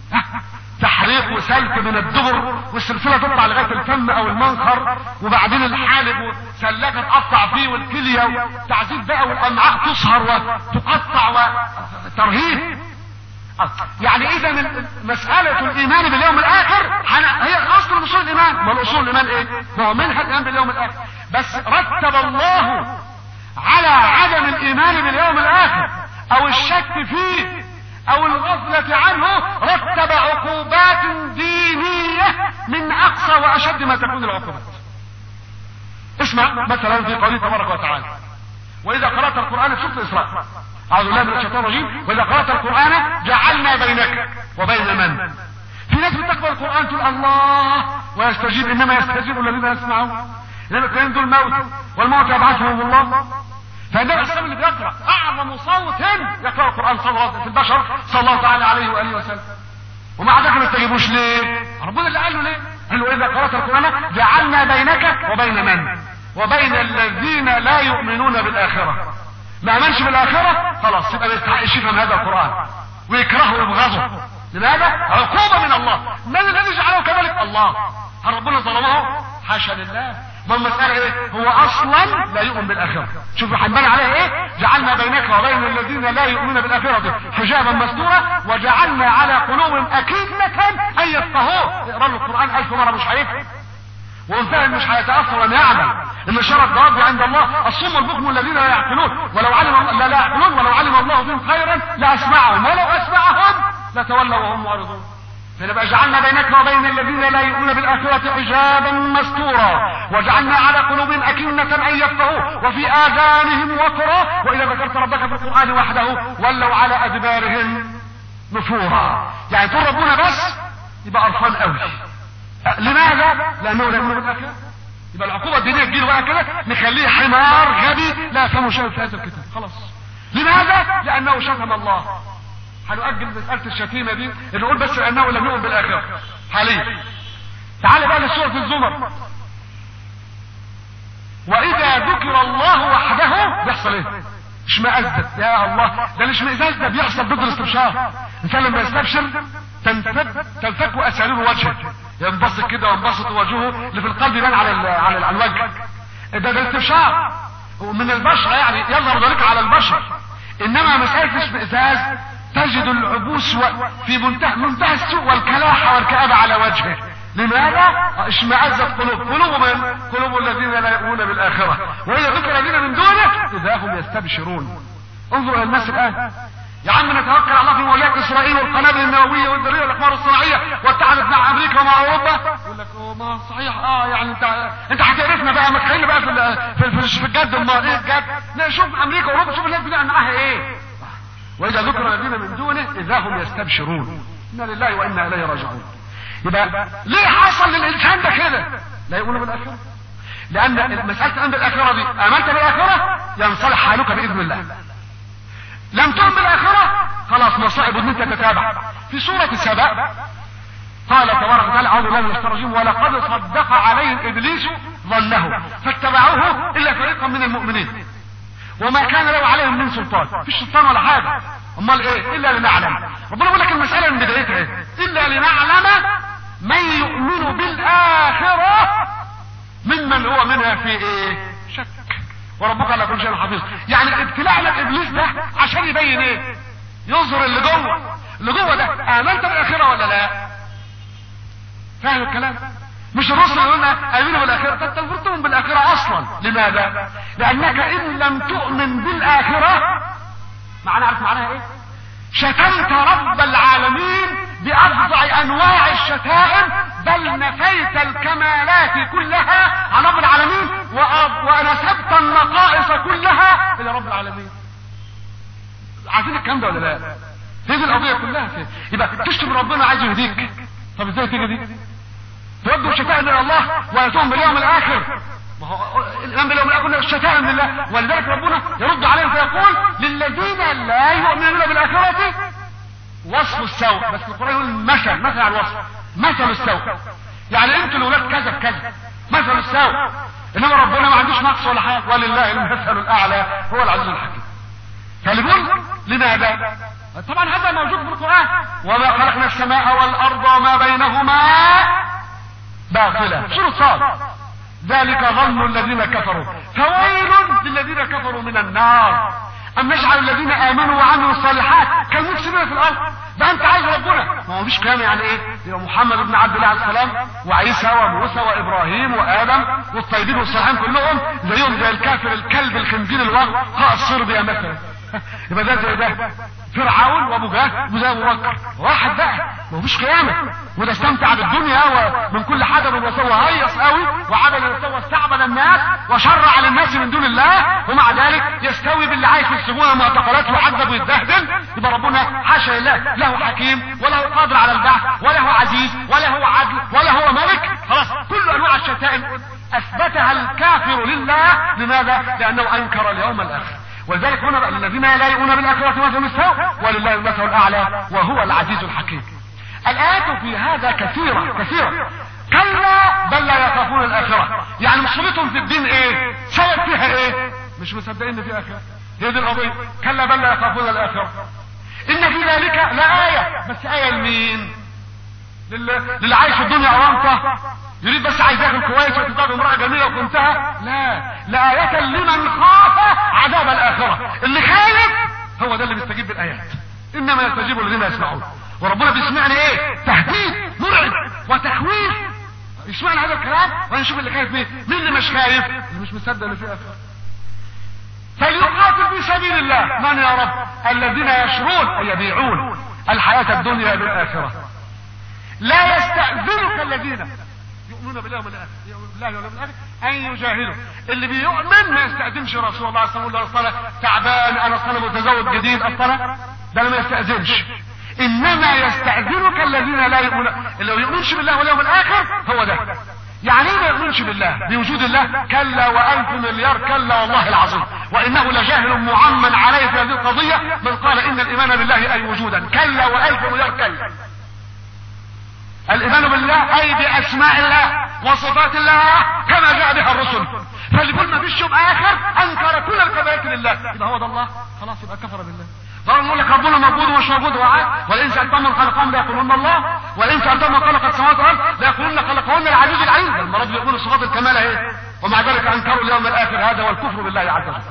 تحريق وسلك من الدبر والسلسله تطلع لغايه الفم او المنخر وبعدين الحالب وسلاكه تقطع فيه والكليه وتعذيب بقى والامعاء تصهر وتقطع وترهيب يعني اذا مسألة الايمان باليوم الاخر هي اصل من اصول الايمان ما الاصول الايمان ايه ما هو منها الايمان باليوم الاخر بس رتب الله على عدم الايمان باليوم الاخر او الشك فيه او الغفلة عنه رتب عقوبات دينية من اقصى واشد ما تكون العقوبات اسمع مثلا في قوله تبارك وتعالى واذا قرأت القرآن في سورة الاسراء اعوذ بالله من الشيطان الرجيم واذا قرأت القرآن جعلنا بينك وبين من في ناس بتقبل القرآن تقول الله ويستجيب انما يستجيب الذين يسمعون انما الكلام دول موت والموت يبعثهم الله فالنبي صلى الله عليه وسلم اللي بيقرا اعظم صوت يقرا القران صلى الله في البشر صلى الله تعالى عليه واله وسلم ومع ذلك ما استجيبوش ليه؟ ربنا اللي قال له ليه؟ قال له اذا قرات القران جعلنا بينك وبين من؟ وبين الذين لا يؤمنون بالاخره ما امنش بالاخره خلاص يبقى ما يستحقش يفهم هذا القران ويكرهه ويبغضه لماذا؟ عقوبه من الله من الذي جعله كذلك؟ الله هل ربنا ظلمه؟ حاشا لله ما المسألة ايه هو اصلا لا يؤمن بالاخرة شوف حنبان عليها ايه جعلنا بينك وبين الذين لا يؤمنون بالاخرة حجابا مستورا وجعلنا على قلوبهم اكنة ان يفقهوه اقرا له القرآن الف مرة مش هيفهم وانتهى مش هيتأثر ولا يعمل ان شر الدواب عند الله الصم البكم الذين لا يعقلون ولو علم لا, لا يعقلون ولو علم الله بهم خيرا لاسمعهم ولو اسمعهم لتولوا وهم معرضون فنبقى جعلنا بينك وبين الذين لا يؤمنون بالآخرة حجابا مستورا وجعلنا على قلوبهم أكنة أن يفقهوا وفي آذانهم وقرا وإذا ذكرت ربك في القرآن وحده ولوا على أدبارهم نفورا يعني تقول ربنا بس يبقى قرفان قوي لماذا؟ لأنه لا يؤمن بالآخرة يبقى العقوبة الدينية تجيله بقى كده نخليه حمار غبي لا يفهم شيء في هذا الكتاب خلاص لماذا؟ لأنه شتم الله هنؤجل مسألة الشتيمة دي نقول بس انه لم يؤمن بالاخرة حاليا تعال بقى لسورة الزمر واذا ذكر الله وحده بيحصل ايه اشمئزت يا الله ده الاشمئزاز ده بيحصل ضد الاستبشار الانسان لما يستبشر تنفك تنفك اساليب وجهه ينبسط كده وينبسط وجهه اللي في القلب يبان على ال على, ال على الوجه ده ده استبشار ومن البشر يعني يظهر ذلك على البشر انما مسألة الاشمئزاز تجد العبوس في منتهى منتهى السوء والكلاحة والكآبة على وجهه لماذا؟ اشمعزت قلوب قلوب من؟ قلوب الذين لا يؤمنون بالآخرة وإذا ذكر الذين من دونه إذا هم يستبشرون انظروا إلى الناس الآن يا عم نتوكل على الله في مواجهة إسرائيل والقنابل النووية والذرية والأقمار الصناعية واتحدت مع أمريكا ومع أوروبا يقول لك ما صحيح اه يعني انت انت هتعرفنا بقى ما تخلينا بقى في في, في الجد امال ايه الجد؟ نشوف أمريكا وأوروبا شوف الناس بتعمل معاها ايه واذا ذكر الذين من دونه اذا هم يستبشرون انا لله وانا اليه راجعون يبقى ليه حصل للانسان ده كده لا يؤمن بالاخره لان مساله الامن بالاخره دي امنت بالاخره ينصلح حالك باذن الله لم تؤمن بالاخره خلاص مصائب ان انت تتابع في سوره سبأ قال تبارك وتعالى اعوذ بالله من الشيطان الرجيم ولقد صدق عليهم ابليس ظنه فاتبعوه الا فريقا من المؤمنين وما كان له عليهم من سلطان مفيش سلطان ولا حاجه امال ايه الا لنعلم ربنا يقول لك المساله من بدايتها ايه الا لنعلم من يؤمن بالاخره ممن هو منها في ايه شك وربك على كل شيء حفيظ يعني ابتلاء لك ابليس ده عشان يبين ايه يظهر اللي جوه اللي جوه ده امنت بالاخره ولا لا فاهم الكلام مش الرسل يقولنا امنوا بالاخره انت المفروض تؤمن بالاخره اصلا لماذا لانك ان لم تؤمن بالاخره معنى عارف معناها ايه شتمت رب العالمين بافظع انواع الشتائم بل نفيت الكمالات كلها عن رب العالمين ونسبت النقائص كلها الى رب العالمين عارفين الكلام ده ولا لا هي دي القضيه كلها فيه. يبقى تشتم ربنا عايز يهديك طب ازاي تيجي دي تودوا الشفاء الى الله ويتوم باليوم الاخر ما هو الإيمان باليوم الآخر الشتائم لله ولذلك ربنا يرد عليهم فيقول للذين لا يؤمنون بالآخرة وصف السوء بس القرآن يقول مثل مثل على الوصف مثل السوء يعني انتوا الاولاد كذا كذا مثل السوء انما ربنا ما عندوش نقص ولا حاجه ولله المثل الاعلى هو العزيز الحكيم فالبول لماذا طبعا هذا موجود في القران وما خلقنا السماء والارض وما بينهما باطلا سوره صاد ذلك ظن الذين كفروا فويل للذين كفروا من النار ام نجعل الذين امنوا وعملوا الصالحات كالمفسدين في الارض ده انت عايز ربنا ما هو مش كلام يعني ايه يبقى محمد بن عبد الله عليه السلام وعيسى وموسى وابراهيم وادم والطيبين والصالحين كلهم زيهم زي الكافر الكلب الخنزير الوغ قاء الصربيا مثلا يبقى ده زي ده فرعون وابو جهل وزي ابو بكر واحد بقى ما فيش قيامه وده استمتع بالدنيا ومن كل حدب وسوى هيص قوي وعبد وسوى استعبد الناس وشرع للناس من دون الله ومع ذلك يستوي باللي عايش في السجون والمعتقلات ويعذب ويتبهدل يبقى ربنا حاشا لله له حكيم ولا هو قادر على البحث ولا هو عزيز ولا هو عدل ولا هو ملك خلاص كل انواع الشتائم اثبتها الكافر لله لماذا؟ لانه انكر اليوم الاخر ولذلك هنا الذين لا يؤمنون بالاخره مثل السوء ولله المثل الاعلى وهو العزيز الحكيم الايات في هذا كثيره كثيره كلا بل لا يخافون الاخره يعني مصيبتهم في الدين ايه سبب فيها ايه مش مصدقين في اخره هي دي القضيه كلا بل لا يخافون الاخره ان في ذلك لايه بس ايه لمين للي عايش في الدنيا اوانطه يريد بس عايز ياكل كويس وتزداد امرأة جميلة وكنتها لا لآية لمن خاف عذاب الآخرة اللي خايف هو ده اللي بيستجيب بالآيات إنما يستجيب الذين يسمعون وربنا بيسمعني ايه تهديد مرعب وتخويف يسمعنا هذا الكلام ونشوف اللي خايف مين مين اللي مش خايف اللي مش مصدق اللي فيه آخرة فليقاتل في سبيل الله من يا رب الذين يشرون أي يبيعون الحياة الدنيا بالآخرة لا يستأذنك الذين يؤمنون بالله واليوم الاخر بالله واليوم الاخر ان يجاهدوا اللي بيؤمن ما يستاذنش رسول الله صلى الله عليه وسلم اصلا تعبان انا اصلا متزوج جديد اصلا ده ما يستاذنش انما يستاذنك الذين لا يؤمنون اللي ما يؤمنش بالله واليوم الاخر هو ده يعني ايه ما يؤمنش بالله بوجود الله كلا والف مليار كلا والله العظيم وانه لجاهل معمن عليه في هذه القضيه من قال ان الايمان بالله اي وجودا كلا والف مليار كلا الايمان بالله اي باسماء الله وصفات الله كما جاء بها الرسل فاللي يقول ما فيش يوم اخر انكر كل الكبائر لله يبقى هو ده الله خلاص يبقى كفر بالله ضرب نقول لك ربنا موجود ومش موجود وعاد ولئن سالتهم من خلقهم ليقولون الله ولئن سالتهم من خلق السماوات والارض ليقولون خلقهن العزيز العليم المرض يقول صفات الكمال اهي ومع ذلك انكروا اليوم الاخر هذا والكفر بالله عز وجل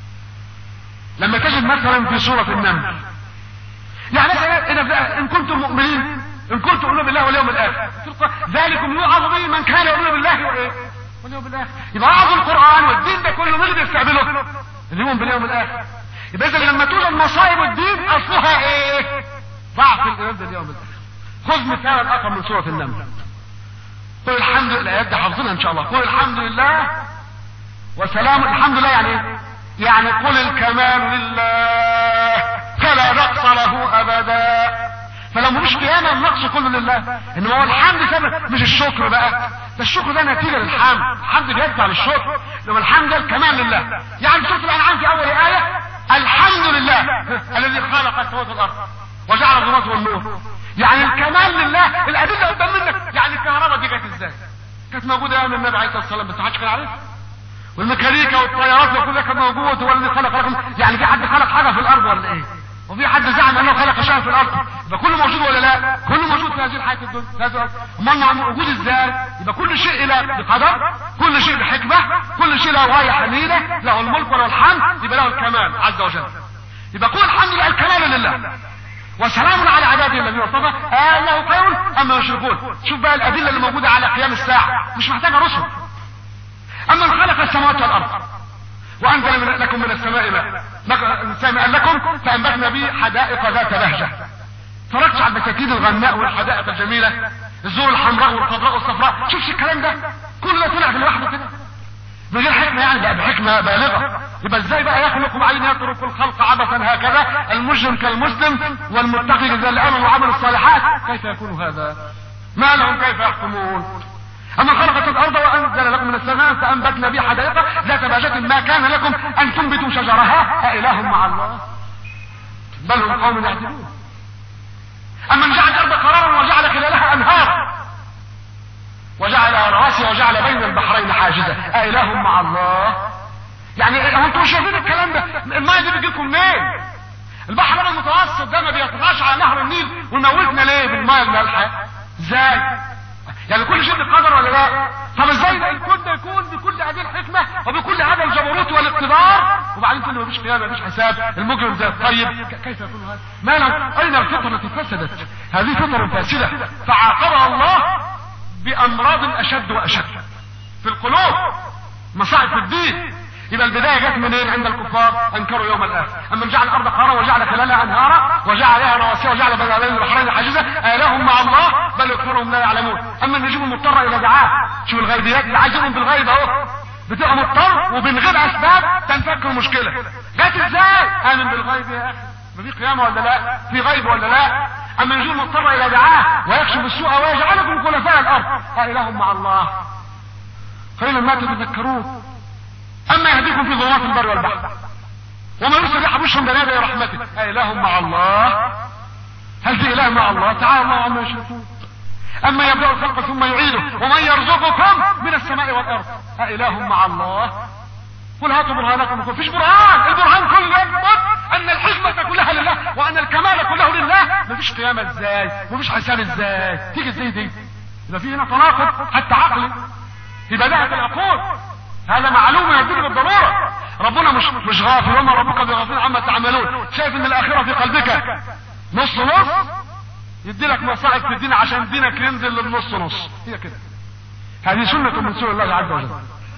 لما تجد مثلا في سوره النمل يعني مثلا ان كنتم مؤمنين ان كنتم تؤمنون بالله واليوم الاخر ذلكم يوعظ به من كان يؤمن بالله وايه واليوم الاخر يبقى وعظ القران والدين ده كله مين بيستقبله اللي يؤمن باليوم الاخر يبقى اذا لما توجد مصائب الدين اصلها ايه ضعف الايمان باليوم الاخر خذ مثال اخر من سوره النمل قل الحمد لله الايات دي حافظينها ان شاء الله قل الحمد لله وسلام الحمد لله يعني ايه يعني قل الكمال لله فلا نقص له ابدا فلو مفيش قيامة النقص كله لله انما هو الحمد سبب مش الشكر بقى ده الشكر ده نتيجة للحمد الحمد بيدفع للشكر انما الحمد ده الكمال لله يعني سورة الانعام في اول آية الحمد لله الذي خلق السماوات والارض وجعل الظلمات والنور يعني الكمال لله الادله قدام منك يعني الكهرباء دي جت ازاي كانت موجوده ايام النبي عليه الصلاه والسلام بس ما حدش كان عارفها والميكانيكا والطيارات وكل ده كان موجود هو الذي خلق لكم يعني في حد خلق حاجه في الارض ولا ايه وفي حد زعم انه خلق شيئا في الارض يبقى كله موجود ولا لا كله موجود في هذه الحياه الدنيا في هذه الارض امال موجود ازاي يبقى كل شيء له بقدر كل شيء بحكمه كل شيء له غايه حميده له الملك وله الحمد يبقى له الكمال عز وجل يبقى كل الحمد لله الكمال لله وسلام على عباده الذين اصطفى آه له خير اما يشركون شوف بقى الادله اللي موجوده على قيام الساعه مش محتاجه رسل اما من خلق السماوات والارض وانزل من لكم من السماء ماء سماء لكم فانبتنا به حدائق ذات بهجه فرجت على البساتين الغناء والحدائق الجميله الزور الحمراء والخضراء والصفراء شوفش الكلام ده كل ده طلع في لوحده كده من غير حكمه يعني بقى بحكمه بالغه يبقى ازاي بقى يخلق عين يترك الخلق عبثا هكذا المجرم كالمسلم والمتقي كالذي امن وعمل الصالحات كيف يكون هذا ما لهم كيف يحكمون اما خلقت الارض وانزل لكم من السماء فانبتنا بها حدائق ذات بهجة ما كان لكم ان تنبتوا شجرها أإله مع الله بل هم قوم يعدلون اما جعل الارض قرارا وجعل خلالها انهارا وجعل رواسي وجعل بين البحرين حاجزا أإله مع الله يعني هو انتوا شايفين الكلام ده الماء دي بتجيلكم منين البحر المتوسط ده ما بيطلعش على نهر النيل ويموتنا ليه بالماء المالحه ازاي يعني كل شيء بقدر ولا لا طب ازاي ده الكون ده يكون بكل هذه الحكمه وبكل هذا الجبروت والاقتدار وبعدين تقول مفيش قيامه مفيش حساب المجرم زي الطيب كيف يكون هذا ما له اين الفطره فسدت هذه فطره فاسده فعاقبها الله بامراض اشد واشد في القلوب مصائب في الدين يبقى البدايه جت منين عند الكفار انكروا يوم الاخر اما جعل الارض قرارا وجعل خلالها انهارا وجعل عليها رواسي وجعل بين البحرين حاجزا الههم مع الله بل اكثرهم لا يعلمون اما النجوم المضطره الى دعاء شوف الغيبيات اللي عايزينهم بالغيب اهو بتبقى مضطر ومن غير اسباب تنفك المشكله جت ازاي امن بالغيب يا اخي ما في قيامه ولا لا في غيب ولا لا اما النجوم مضطره الى دعاء ويكشف السوء ويجعلكم خلفاء الارض الههم مع الله قليلا ما تتذكرون اما يهديكم في ظلمات البر والبحر وما يرسل ريح بشرا بين يدي رحمته أإله مع الله هل في إله مع الله تعالى الله عما يشركون أما يبدأ الخلق ثم يعيده ومن يرزقكم من السماء والأرض أإله مع الله قل هاتوا برهانكم ما فيش برهان البرهان كله يثبت ان الحكمة كلها لله وان الكمال كله لله مفيش قيامة ازاي مفيش حساب ازاي تيجي ازاي دي يبقى في هنا تناقض حتى عقلي في بداية العقول هذا معلوم يدل بالضرورة ربنا مش مش غافل وما ربك بغافل عما تعملون شايف ان الاخرة في قلبك نص نص يدي لك مصائب في الدين عشان دينك ينزل للنص نص هي كده هذه سنة من سنن الله عز وجل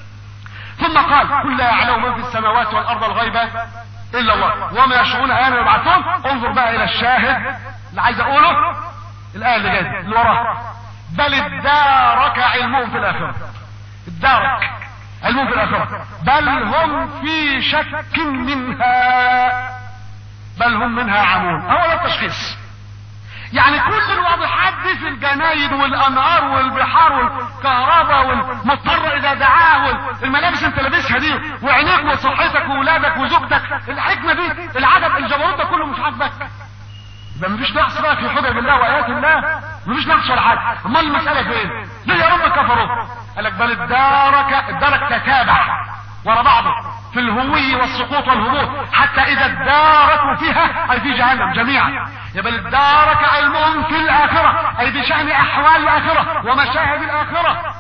ثم قال كل لا يعلم من في السماوات والارض الغيبة الا الله وما يشعرون ايانا يبعثون انظر بقى الى الشاهد اللي عايز اقوله الايه اللي جايه اللي وراها بل ادارك علمهم في الاخره ادارك علمهم في الاخره بل هم في شك منها بل هم منها عمون هو ده التشخيص يعني كل الواضحات دي في الجناين والانهار والبحار والكهرباء والمضطر اذا دعاه والملابس انت لابسها دي وعينيك وصحتك واولادك وزوجتك الحكمه دي العجب الجبروت ده كله مش عاجبك يبقى مفيش نقص بقى في حجج الله وايات الله مفيش نقص ولا حاجه امال المساله فين ليه يا رب كفروا قال لك بل الدارك الدارك تتابع ورا بعضه في الهوي والسقوط والهبوط حتى اذا اداركوا فيها اي في جهنم جميعا يبقى ادارك علمهم في الاخره اي بشان احوال الاخره ومشاهد الاخره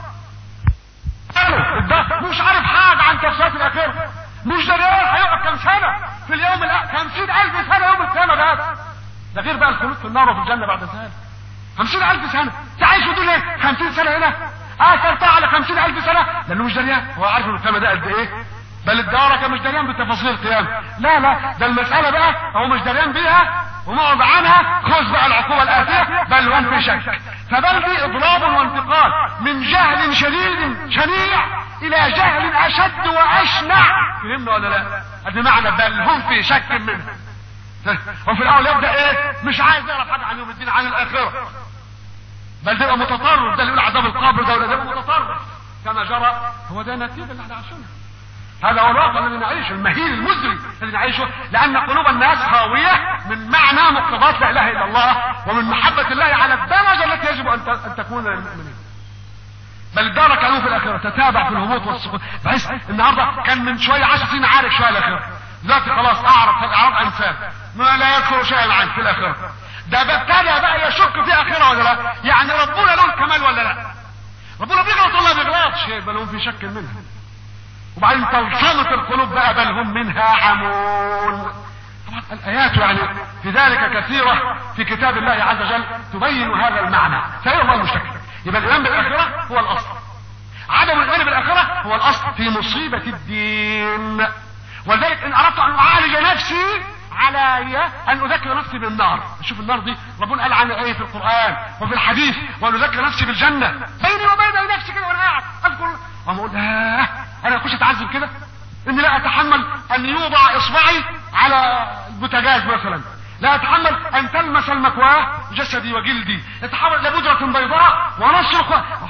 مش عارف حاجه عن تفسيرات الاخره مش ده هيقعد كم سنه في اليوم الأ... خمسين الف سنه يوم القيامه ده ده غير بقى الخلود في النار وفي الجنه بعد ذلك خمسين الف سنه تعيش وتقول ايه خمسين سنه هنا اثرتها على خمسين الف سنه لانه مش دريان هو عارف القيامه ده قد ايه بل الدارك مش دريان بتفاصيل القيامه لا لا ده المساله بقى هو مش دريان بيها ومعرض عنها خذ بقى العقوبه الاتيه بل هم في شك فبل دي اضراب وانتقال من جهل شديد شنيع الى جهل اشد واشنع فهمنا ولا لا ادي معنى بل هم في شك منها وفي الاول يبدا ايه مش عايز يعرف حاجه عن يوم الدين عن الاخره بل تبقى متطرف ده اللي يقول عذاب القبر ده ولا ده متطرف كما جرى هو ده النتيجه اللي احنا عايشينها هذا هو الواقع الذي نعيشه المهين المزري الذي نعيشه لان قلوب الناس خاويه من معنى مقتضات لا اله الا الله ومن محبه الله على الدرجه التي يجب ان ان تكون للمؤمنين بل دارك علوم في الاخره تتابع في الهبوط والسقوط بحيث النهارده كان من شويه 10 سنين عارف شويه الاخره دلوقتي خلاص اعرف في الاعراض انسان ما لا يذكر شيئا عنه في الاخره ده ابتدى بقى يشك في اخره ولا لا يعني ربنا له الكمال ولا لا ربنا بيغلط ولا بيغلطش بل هم في شك منها وبعدين تلصمت القلوب بقى بل هم منها عمون طبعا الايات يعني في ذلك كثيرة في كتاب الله عز وجل تبين هذا المعنى فهي الله المشتكل يبقى الايمان بالاخرة هو الاصل عدم الايمان بالاخرة هو الاصل في مصيبة الدين ولذلك ان اردت ان اعالج نفسي علي ان اذكر نفسي بالنار شوف النار دي ربنا قال عنها ايه في القران وفي الحديث وان اذكر نفسي بالجنه بيني وبين نفسي كده وانا قاعد اذكر وانا اقول آه انا اخش اتعذب كده اني لا اتحمل ان يوضع اصبعي على البوتاجاز مثلا لا اتحمل ان تلمس المكواه جسدي وجلدي اتحمل لبودرة بيضاء ونصرخ هواجه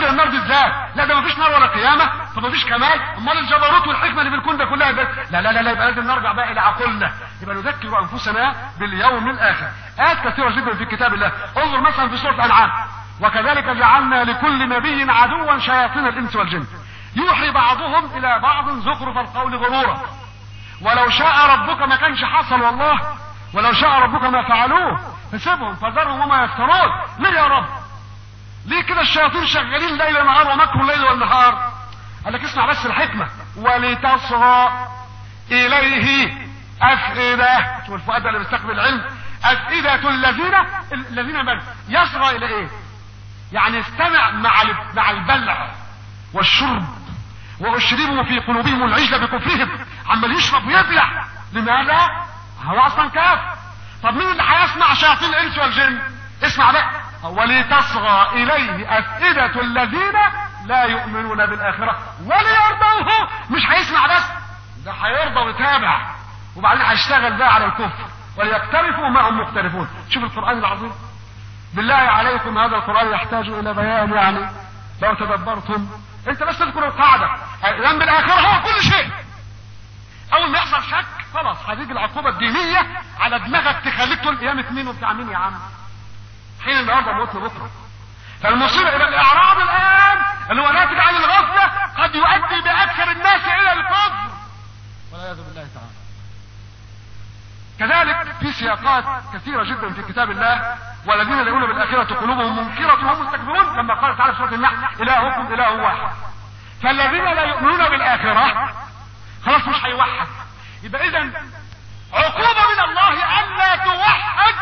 الراجل النار دي ازاي لا ده مفيش نار ولا قيامه طب مفيش كمال امال الجبروت والحكمه اللي في الكون ده كلها ده لا لا لا لا يبقى لازم نرجع بقى الى عقولنا يبقى نذكر انفسنا باليوم الاخر ايات كثيره جدا في كتاب الله انظر مثلا في سوره الانعام وكذلك جعلنا لكل نبي عدوا شياطين الانس والجن يوحي بعضهم الى بعض زخرف القول غرورا ولو شاء ربك ما كانش حصل والله ولو شاء ربك ما فعلوه فسيبهم فذرهم وما يفترون ليه يا رب ليه كده الشياطين شغالين ليل نهار ومكر الليل والنهار قال لك اسمع بس الحكمة ولتصغى إليه أفئدة شوف الفؤاد اللي بيستقبل العلم أفئدة الذين الذين من يصغى إلى إيه؟ يعني استمع مع مع البلع والشرب وأشربوا في قلوبهم العجل بكفرهم عمال يشرب ويبلع لماذا؟ هو أصلا كافر طب مين اللي هيسمع شياطين الإنس والجن؟ اسمع بقى ولتصغى إليه أفئدة الذين لا يؤمنون بالآخرة وليرضوه مش هيسمع بس ده هيرضى ويتابع وبعدين هيشتغل بقى على الكفر وليقترفوا ما هم مقترفون شوف القرآن العظيم بالله عليكم هذا القرآن يحتاج إلى بيان يعني لو تدبرتم انت بس تذكر القاعدة الإيمان بالآخرة هو كل شيء أول ما يحصل شك خلاص هتيجي العقوبة الدينية على دماغك تخليك تقول قيامة مين وبتاع مين يا عم حين النهارده موتنا بكره فالمصيبه الى الاعراض الان اللي هو ناتج عن الغفله قد يؤدي باكثر الناس الى الكفر والعياذ بالله تعالى كذلك في سياقات كثيرة جدا في كتاب الله والذين لا يؤمنون بالآخرة قلوبهم منكرة وهم مستكبرون لما قال تعالى في سورة النحل إلهكم إله واحد فالذين لا يؤمنون بالآخرة خلاص مش هيوحد يبقى إذا عقوبة من الله ألا توحد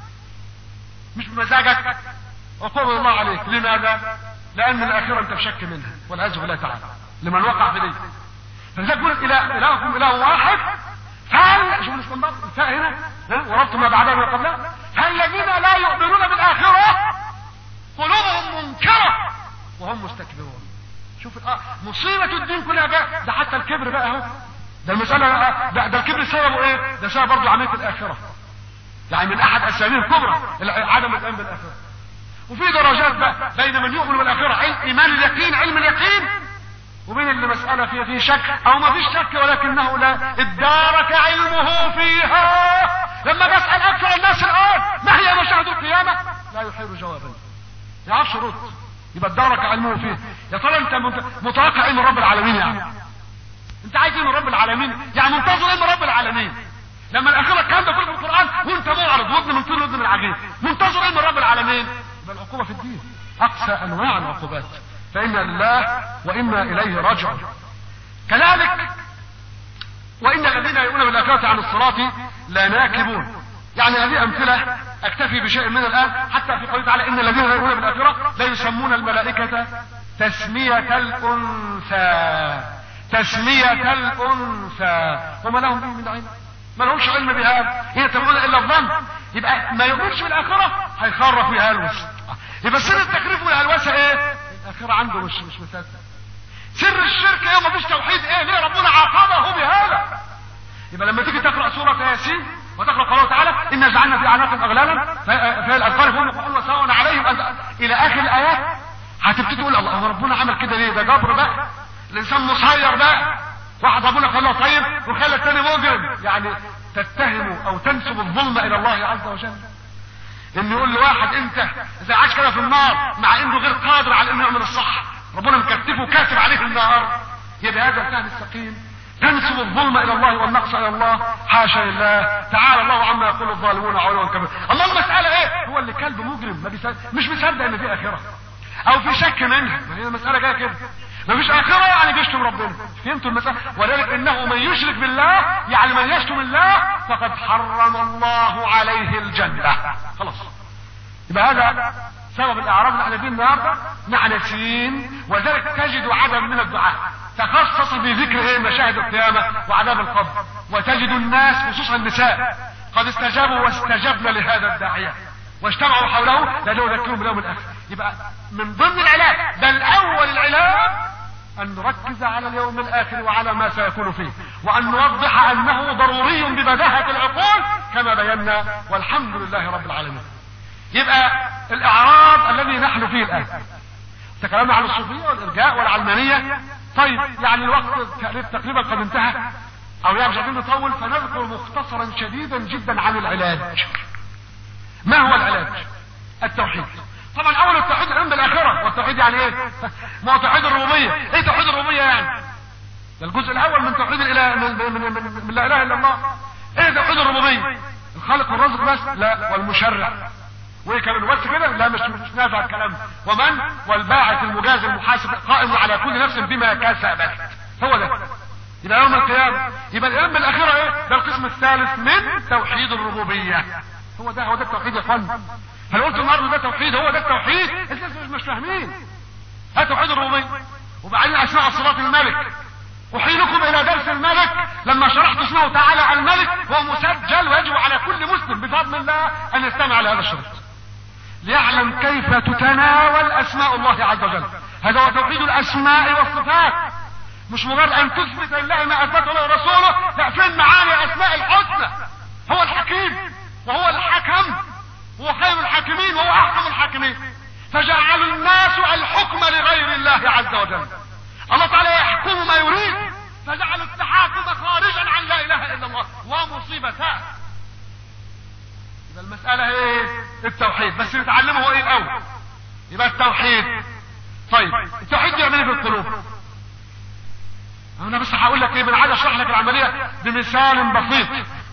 مش بمزاجك عقوبة الله عليك لماذا لان الاخرة انت في شك منها والعياذ بالله تعالى لمن وقع في دي فلذلك يقول اله الهكم اله واحد فهل شوف الاستنباط الفاء هنا وربط ما بعدها ما قبلها فالذين لا يؤمنون بالاخرة قلوبهم منكرة وهم مستكبرون شوف الآه مصيبة الدين كلها بقى ده حتى الكبر بقى اهو ده المسألة ده, ده الكبر سببه ايه ده سبب برضه عملية الاخرة يعني من احد اسبابه الكبرى عدم الايمان بالاخره وفي درجات بقى بين من يؤمن بالاخره علم ايمان اليقين علم اليقين وبين اللي مسألة فيها فيه شك او ما فيش شك ولكنه لا ادارك علمه فيها لما بسأل اكثر الناس الان ما هي مشاهد القيامة لا يحير جوابا ما يعرفش رد يبقى ادارك علمه فيه يا ترى انت متوقع ايه من رب العالمين يعني انت عايز ايه من رب العالمين يعني منتظر ايه من رب العالمين لما الاخره الكلام ده كله في القران وانت معرض ودن من طول ودن من العجين منتظر ايه من رب العالمين يبقى العقوبه في الدين اقسى انواع العقوبات فانا لله وانا اليه راجعون كذلك وان الذين يؤمنون بالاخره عن الصراط لناكبون يعني هذه امثله اكتفي بشيء من الان حتى في قوله تعالى ان الذين لا يؤمنون بالاخره لا يسمون الملائكه تسميه الانثى تسميه الانثى وما لهم به من علم ما لهمش علم بهذا هي تقول الا الظن يبقى ما يؤمنش بالاخره هيخرف ويهلوس يبقى سر التكريف والهلوسه ايه الاخره عنده مش مش مصدق سر الشرك ايه ومفيش توحيد ايه ليه ربنا عاقبه بهذا يبقى لما تيجي تقرا سوره ياسين وتقرا قوله تعالى انا جعلنا في اعناقهم اغلالا في الاذقان هم يقولون سواء عليهم الى اخر الايات هتبتدي تقول الله هو ربنا عمل كده ليه ده جبر بقى الانسان مسير بقى واحد ابونا خلاه طيب وخلى الثاني مجرم يعني تتهم او تنسب الظلم الى الله عز وجل ان يقول لواحد انت اذا عاش كده في النار مع انه غير قادر على انه يعمل الصح ربنا مكتفه كاتب عليه النار يبقى هذا الفهم السقيم تنسب الظلم الى الله والنقص الى الله حاشا لله تعالى الله عما يقول الظالمون علوا كبيرا الله المساله ايه هو اللي كلب مجرم ما بيصدق مش مصدق ان في اخره او في شك منها ما هي المساله جايه كده ما فيش اخره يعني بيشتم ربنا فهمتوا المساله ولذلك انه من يشرك بالله يعني من يشتم الله فقد حرم الله عليه الجنه خلاص يبقى هذا سبب الاعراض اللي احنا فيه النهارده نعنسين وذلك تجد عدد من الدعاء تخصص بذكر ايه مشاهد القيامه وعذاب القبر وتجد الناس خصوصا النساء قد استجابوا واستجبن لهذا الداعيه واجتمعوا حوله لانه يذكرهم باليوم الاخر يبقى من ضمن العلاج بل اول العلاج ان نركز على اليوم الاخر وعلى ما سيكون فيه وان نوضح انه ضروري ببداهة العقول كما بينا والحمد لله رب العالمين يبقى الاعراض الذي نحن فيه الان تكلمنا عن الصوفيه والارجاء والعلمانيه طيب يعني الوقت تقريبا قد انتهى او يعني مش عايزين نطول فنذكر مختصرا شديدا جدا عن العلاج ما هو العلاج التوحيد طبعا اول التوحيد العلم بالاخره والتوحيد يعني ايه ما هو توحيد الربوبيه ايه توحيد الربوبيه يعني ده الجزء الاول من توحيد الاله من, من, من, من, من لا اله الا الله ايه توحيد الربوبيه الخالق والرازق بس لا والمشرع وايه كمان بس كده لا مش مش نافع الكلام ومن والباعث المجازي المحاسب قائم على كل نفس بما كسبت هو ده يبقى يوم القيامة يبقى العلم بالاخرة ايه ده القسم الثالث من توحيد الربوبية هو ده هو ده التوحيد يا اخوان هل قلت النهارده ده توحيد هو ده التوحيد انت مش مش فاهمين ده توحيد الربوبية وبعدين اسماء صفات الملك احيلكم الى درس الملك لما شرحت اسمه تعالى الملك هو مسجل ويجب على كل مسلم بفضل الله ان يستمع لهذا الشريط ليعلم كيف تتناول اسماء الله عز وجل هذا هو توحيد الاسماء والصفات مش مجرد ان تثبت لله ما اثبته له رسوله لا فين معاني اسماء الحسنى هو الحكيم وهو الحكم هو خير الحاكمين وهو احكم الحاكمين فجعل الناس الحكم لغير الله عز وجل الله تعالى يحكم ما يريد فجعل التحاكم خارجا عن لا اله الا الله ومصيبتان يبقى المسألة ايه التوحيد بس نتعلمه ايه الاول يبقى التوحيد طيب التوحيد بيعمل ايه في القلوب انا بس هقول لك ايه من عايز اشرح لك العمليه بمثال بسيط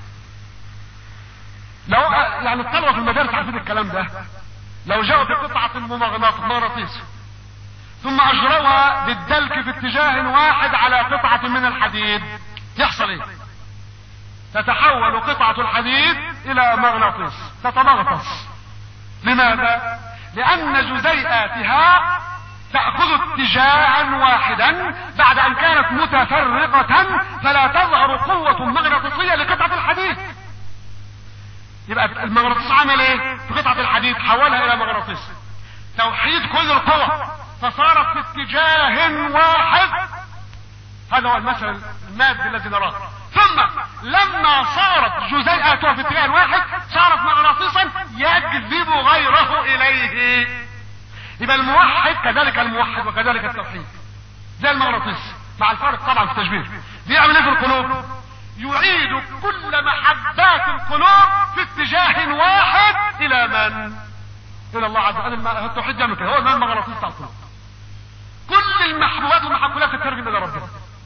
لو يعني الطلبه في المدارس عارفين الكلام ده لو جاءوا بقطعه مغناطيس ثم اجروها بالدلك في اتجاه واحد على قطعه من الحديد يحصل ايه تتحول قطعه الحديد الى مغناطيس تتمغطس لماذا لان جزيئاتها تأخذ اتجاها واحدا بعد ان كانت متفرقة فلا تظهر قوة مغناطيسية لقطعة الحديد يبقى المغناطيس عمل ايه في قطعة الحديد حولها الى مغناطيس توحيد كل القوى فصارت في اتجاه واحد هذا هو المثل المادي الذي نراه ثم لما صارت جزيئاتها في اتجاه واحد صارت مغناطيسا يجذب غيره اليه يبقى الموحد كذلك الموحد وكذلك التوحيد زي المغناطيس مع الفارق طبعا في التشبيه بيعمل ايه في القلوب يعيد كل محبات القلوب في اتجاه واحد الى من الى الله عز وجل التوحيد بيعمل كده هو ده المغناطيس بتاع القلوب كل المحبوبات والمحبولات تترجم الى ربنا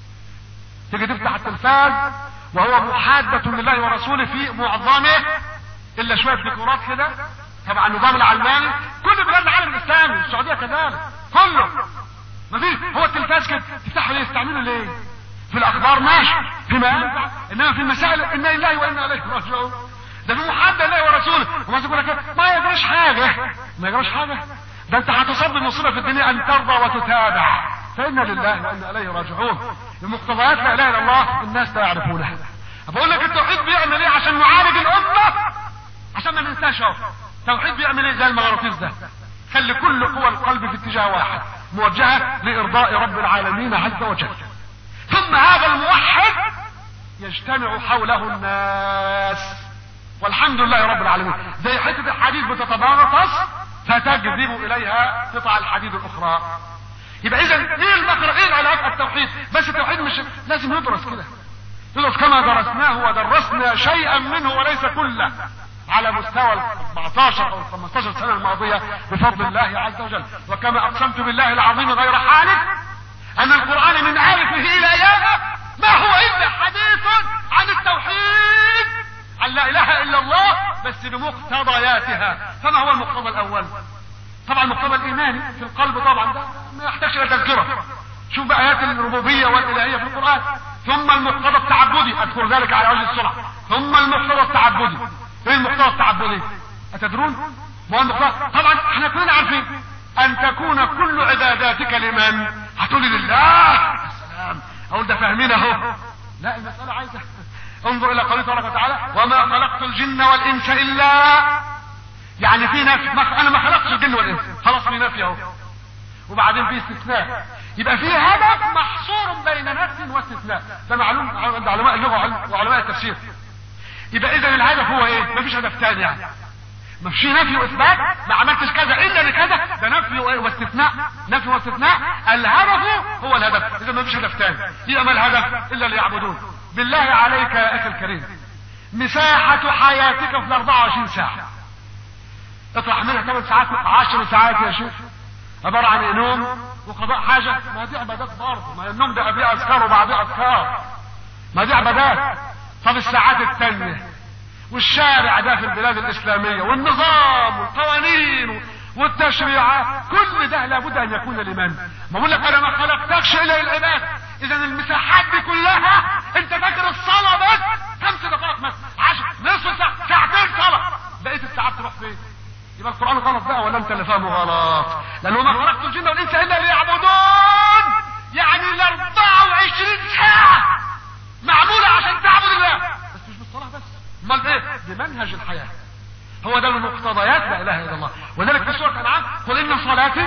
تيجي تفتح التلفاز وهو محادة لله ورسوله في معظمه الا شوية ديكورات كده طبعا النظام العلماني كل بلاد العالم الاسلامي السعوديه كذلك كله مفيش هو التلفاز كده تفتحه ليه يستعمله ليه في الاخبار ماشي فيما ينفع انما في المسائل انا لله وانا اليه راجعون ده في محادة الله ورسوله وما تقول لك ما يجراش حاجه ما يجراش حاجه ده انت هتصاب المصيبه في الدنيا ان ترضى وتتابع فانا لله وانا اليه راجعون بمقتضيات لا اله الا الله الناس لا يعرفونها بقول لك التوحيد بيعمل ايه عشان نعالج الامه عشان ما ننساش اهو التوحيد بيعمل ايه زي المغناطيس ده خلي كل قوى القلب في اتجاه واحد موجهه لارضاء رب العالمين عز وجل ثم هذا الموحد يجتمع حوله الناس والحمد لله رب العالمين زي حته الحديد بتتباغطس فتجذب اليها قطع الحديد الاخرى يبقى اذا ايه المخرج ايه العلاج التوحيد بس التوحيد مش لازم يدرس كده يدرس كما درسناه ودرسنا شيئا منه وليس كله على مستوى ال 14 او ال 15 سنه الماضيه بفضل الله عز وجل وكما اقسمت بالله العظيم غير حالف ان القران من الفه الى ياء ما هو الا حديث عن التوحيد عن لا اله الا الله بس بمقتضياتها فما هو المقتضى الاول طبعا المقتضى الايماني في القلب طبعا ده ما يحتاج الى تذكره شوف ايات الربوبيه والالهيه في القران ثم المقتضى التعبدي اذكر ذلك على وجه السرعه ثم المقتضى التعبدي ايه المقتضى التعبدي اتدرون ما هو المقتضى طبعا احنا كلنا عارفين ان تكون كل عباداتك لمن هتقولي لله سلام اقول ده فاهمين اهو لا المساله عايزه انظر الى قوله تبارك وتعالى وما خلقت الجن والانس الا يعني في نفي ما انا ما خلقتش الجن والانس خلاص في نفي اهو وبعدين في استثناء يبقى في هدف محصور بين نفي واستثناء ده معلوم عند علماء اللغه وعلماء التفسير يبقى اذا الهدف هو ايه مفيش هدف تاني يعني مش في نفي واثبات ما عملتش كذا الا لكذا ده نفي واستثناء نفي واستثناء الهدف هو الهدف اذا ما فيش هدف تاني يبقى ما الهدف الا ليعبدون بالله عليك يا اخي الكريم مساحة حياتك في ال 24 ساعة اطرح منها 8 ساعات 10 ساعات يا شيخ عبارة عن نوم وقضاء حاجة ما دي عبادات برضه ما النوم ده قبليه اذكار وبعديه اذكار ما دي عبادات طب الساعات التانية والشارع ده في البلاد الاسلامية والنظام والقوانين والتشريعات كل ده لابد ان يكون لمن ما بقول لك انا ما خلقتكش الا للعباد اذا المساحات دي كلها انت فاكر الصلاة بس خمس دقائق مثلا عشر نصف ساعة ساعتين صلاة بقيت الساعات تروح فين يبقى القرآن غلط بقى ولا انت اللي فاهمه غلط لانه ما خلقت الجن والانس الا ليعبدون يعني ال 24 ساعة معمولة عشان تعبد الله بس مش بالصلاة بس امال ايه بمنهج الحياة هو ده من مقتضيات لا اله الا الله ولذلك في سورة الانعام قل ان صلاتي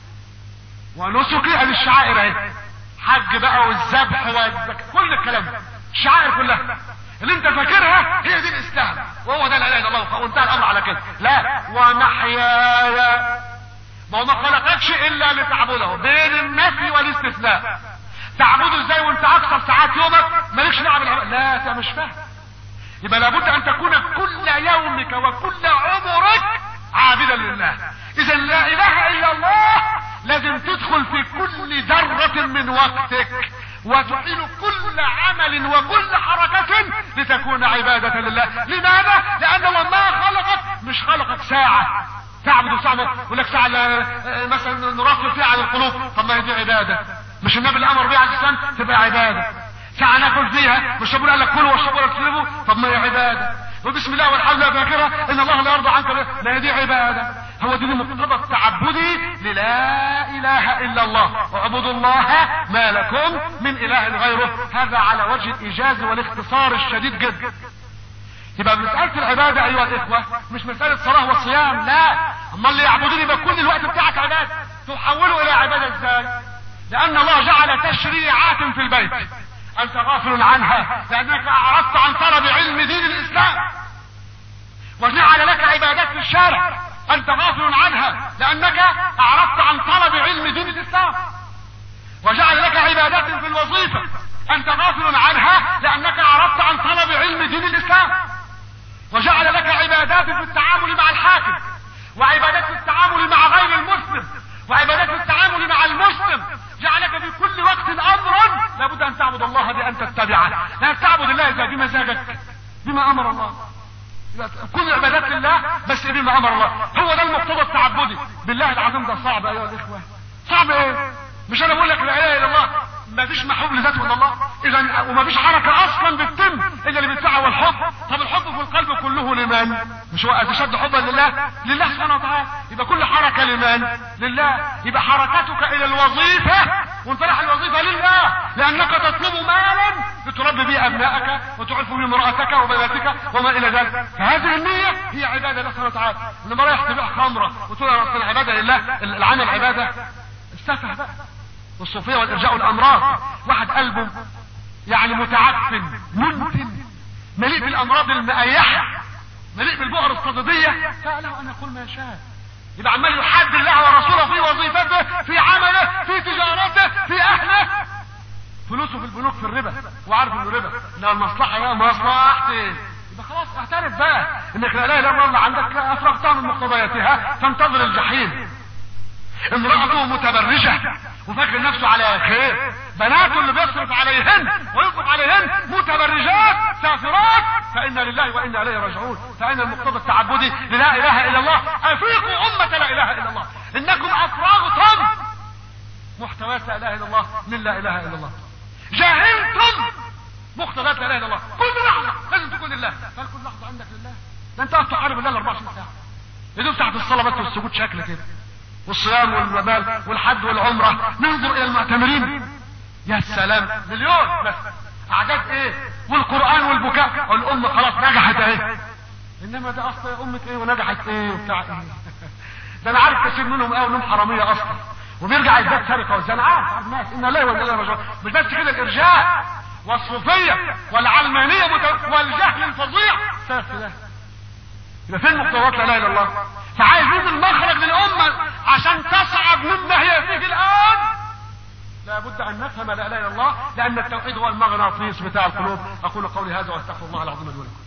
ونسكي ادي الشعائر اهي حج بقى والذبح والزكاة كل الكلام ده الشعائر كلها اللي انت فاكرها هي دي الاسلام وهو ده لا اله الا الله وانتهى الامر على كده لا ومحياي ما هو ما خلقكش الا لتعبده بين النفي والاستثناء تعبده ازاي وانت اكثر ساعات يومك مالكش دعوه بالعباده لا انت مش فاهم يبقى لابد ان تكون كل يومك وكل عمرك عابدا لله اذا لا اله الا الله لازم تدخل في كل ذرة من وقتك وتحيل كل عمل وكل حركة لتكون عبادة لله لماذا؟ لأنه ما خلقك مش خلقك ساعة تعبد ساعة يقول لك ساعة مثلا نراقب فيها على القلوب طب ما هي دي عبادة مش النبي الأمر بها عليه السلام تبقى عبادة ساعة ناكل فيها مش ربنا قال لك كلوا واشربوا ولا تشربوا طب ما هي عبادة وبسم الله والحمد لله فاكرة ان الله لا يرضى عنك ما هي دي عبادة هو دي المقتضى التعبدي للا اله الا الله واعبدوا الله ما لكم من اله غيره هذا على وجه الايجاز والاختصار الشديد جدا يبقى مسألة العبادة ايها الاخوة مش مسألة صلاة وصيام لا اما اللي يعبدوني يبقى كل الوقت بتاعك عبادة تحوله الى عبادة ازاي لان الله جعل تشريعات في البيت انت غافل عنها لانك اعرضت عن طلب علم دين الاسلام وجعل لك عبادات في الشارع انت غافل عنها لانك اعرضت عن طلب علم دين الاسلام وجعل لك عبادات في الوظيفة انت غافل عنها لانك اعرضت عن طلب علم دين الاسلام وجعل لك عبادات في التعامل مع الحاكم وعبادات في التعامل مع غير المسلم وعبادات في التعامل مع المسلم جعلك في كل وقت امرا لابد ان تعبد الله بان تتبعه لا تعبد الله اذا بمزاجك بما امر الله كل العبادات لله بس بما امر الله هو ده المقتضى التعبدي بالله العظيم ده صعب ايها الاخوه صعب ايه مش انا بقول لك لا اله الا الله ما فيش محبوب لذاته الا الله اذا وما فيش حركه اصلا بتتم الا اللي بيدفعها هو الحب طب الحب في القلب كله لمن مش هو اشد حبا لله لله سبحانه وتعالى يبقى كل حركه لمن لله يبقى حركتك الى الوظيفه وانت رايح الوظيفه لله لانك تطلب مالا لتربي به ابنائك وتعرف به امراتك وبناتك وما الى ذلك فهذه النيه هي عباده الله سبحانه وتعالى انما رايح تبيع خمره وتقول انا اصل عباده لله العمل عباده استفه بقى والصوفيه والارجاء والامراض واحد قلبه يعني متعفن منتن مليء بالامراض المأيحة مليء بالبؤر الصددية فله ان يقول ما شاء يبقى عمال يحد الله ورسوله في وظيفته في عمله في تجارته في اهله فلوسه في البنوك في الربا وعارف انه ربا لا المصلحه يا مصلحتي يبقى خلاص اعترف بقى انك لا اله الا الله عندك افرغتها من مقتضياتها تنتظر الجحيم امرأته متبرجة وفاكر نفسه على خير بناته اللي بيصرف عليهن ويصرف عليهن متبرجات سافرات فإنا لله وإنا إليه راجعون فإن المقتضى التعبدي للا إله إلا الله أفيقوا أمة لا إله إلا الله إنكم أفرغتم محتويات لا إله إلا الله من لا إله إلا الله جاهلتم مقتضيات لا إله إلا الله كل لحظة لازم تكون لله هل كل لحظة عندك لله ده أنت تحارب الله 24 ساعة يدوم تحت الصلاة بس والسجود شكل كده والصيام والمال والحج والعمرة ننظر الى المعتمرين يا سلام مليون بس اعداد ايه والقرآن والبكاء والام خلاص نجحت اهي انما ده اصلا يا امك ايه ونجحت ايه وبتاع ايه ده انا عارف كثير منهم ايه انهم حرامية اصلا وبيرجع يزداد سرقة والزنا عارف الناس ان لا ولا لا رجل مش بس كده الارجاء والصوفية والعلمانية مت... والجهل الفظيع سيف ده يبقى فين مقتضيات لا اله الا الله فعايز ينزل مخرج للامه عشان تصعد مما هي فيه الان لابد ان نفهم لا اله الا الله لان التوحيد هو المغناطيس بتاع القلوب اقول قولي هذا واستغفر الله العظيم لي ولكم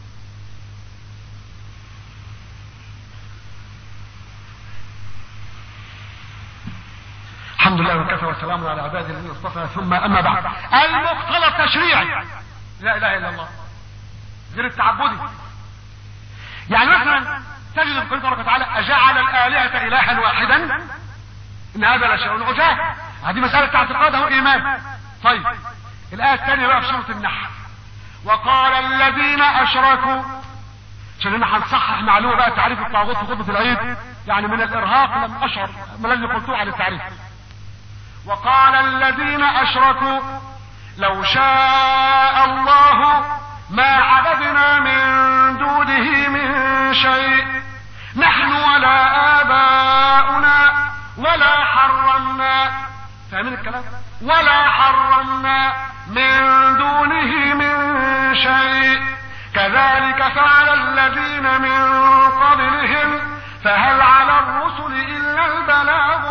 الحمد لله وكفى وسلام على عباده الذين اصطفى ثم اما بعد المقتضى التشريعي لا اله الا الله غير التعبدي يعني مثلا تجد القرآن تبارك وتعالى اجعل الالهه الها واحدا ان هذا لشيء عجاب هذه مساله اعتقاد اهو ايمان طيب الايه الثانيه بقى في سوره النحل وقال الذين اشركوا عشان انا هنصحح معلومه بقى تعريف الطاغوت في خطبه العيد يعني من الارهاق لم اشعر ما الذي قلته عن التعريف وقال الذين اشركوا لو شاء الله ما عبدنا من دونه من شيء نحن ولا آباؤنا ولا حرمنا فاهمين الكلام ولا حرمنا من دونه من شيء كذلك فعل الذين من قبلهم فهل على الرسل إلا البلاغ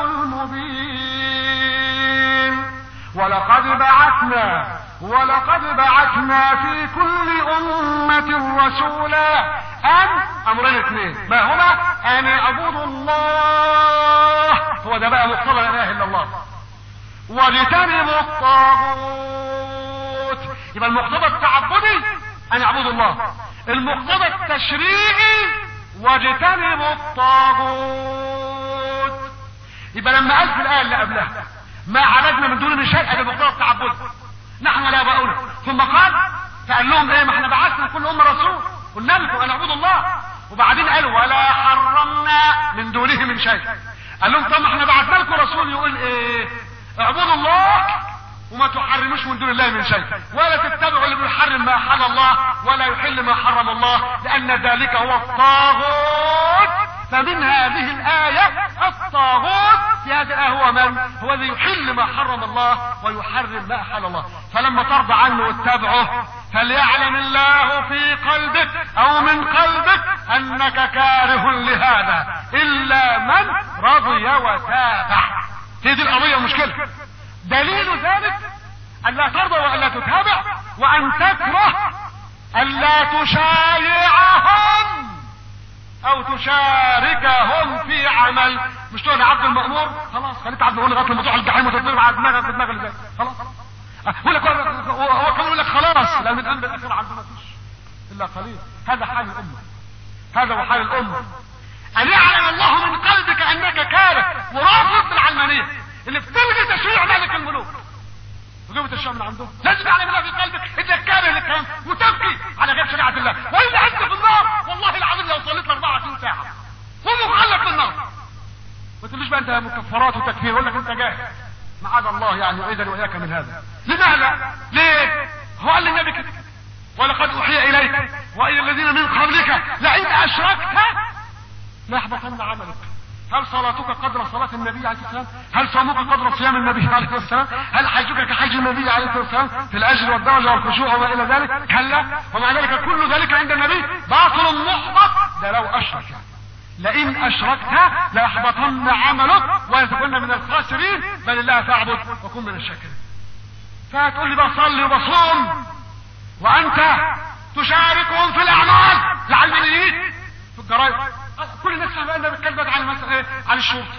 المبين ولقد بعثنا ولقد بعثنا في كل أمة رسولا أن أمرين اثنين ما هما أن اعبدوا الله هو ده بقى مقتضى لا إله إلا الله واجتنبوا الطاغوت يبقى المقتضى التعبدي أن اعبدوا الله المقتضى التشريعي واجتنبوا الطاغوت يبقى لما قال في الآية اللي قبلها ما عبدنا من دون من شيء هذا المقتضى التعبدي نحن ولا اباؤنا ثم قال فقال لهم ايه ما احنا بعثنا كل امه رسول قلنا لكم ان اعبدوا الله وبعدين قالوا ولا حرمنا من دونه من شيء قال لهم طب ما احنا بعثنا لكم رسول يقول ايه اعبدوا الله وما تحرموش من دون الله من شيء ولا تتبعوا اللي بيحرم ما احل الله ولا يحل ما حرم الله لان ذلك هو الطاغوت فمن هذه الآية الطاغوت في هذه الآية هو من؟ هو الذي يحل ما حرم الله ويحرم ما أحل الله فلما ترضى عنه واتبعه فليعلم الله في قلبك أو من قلبك أنك كاره لهذا إلا من رضي وتابع هي دي القضية المشكلة دليل ذلك أن لا ترضى وأن لا تتابع وأن تكره أن لا تشايعهم او تشاركهم في عمل مش تقول عبد المأمور خلاص خليك عبد المأمور لغايه لما تروح الجحيم وتضرب على دماغك بدماغ ازاي خلاص يقول لك هو كمان يقول لك خلاص لان الان بالاخير عنده ما فيش الا قليل هذا حال الامه هذا هو حال الامه ان يعلم الله من قلبك انك كاره ورافض بالعلمانيه اللي بتلغي تشريع ملك الملوك وجبت الشيء من عندهم لازم يعلم الله في قلبك انك كاره للكلام وتبكي على غير شريعه الله والا انت في النار والله العظيم لو صليت 24 ساعه ومخلف في النار ما تقوليش بقى انت مكفرات وتكفير يقول لك انت جاهل معاذ الله يعني يعيذني واياك من هذا لماذا؟ ليه؟ هو قال للنبي كده ولقد اوحي اليك والى الذين من قبلك لئن اشركت ليحبطن عملك هل صلاتك قدر صلاة النبي عليه الصلاة والسلام؟ هل صومك قدر صيام النبي عليه الصلاة والسلام؟ هل حجك كحج النبي عليه الصلاة والسلام في الأجر والدرجة والخشوع وما إلى ذلك؟ كلا ومع ذلك كل ذلك عند النبي باطل محبط ده لو أشرك يعني. لئن أشركت ليحبطن عملك ولتكن من الخاسرين بل الله فاعبد وكن من الشاكرين. فهتقول لي بصلي وبصوم وأنت تشاركهم في الأعمال العلمانيين في الجرائد كل الناس فاهمه انها بتكلمك عن مثلا ايه عن الشرطه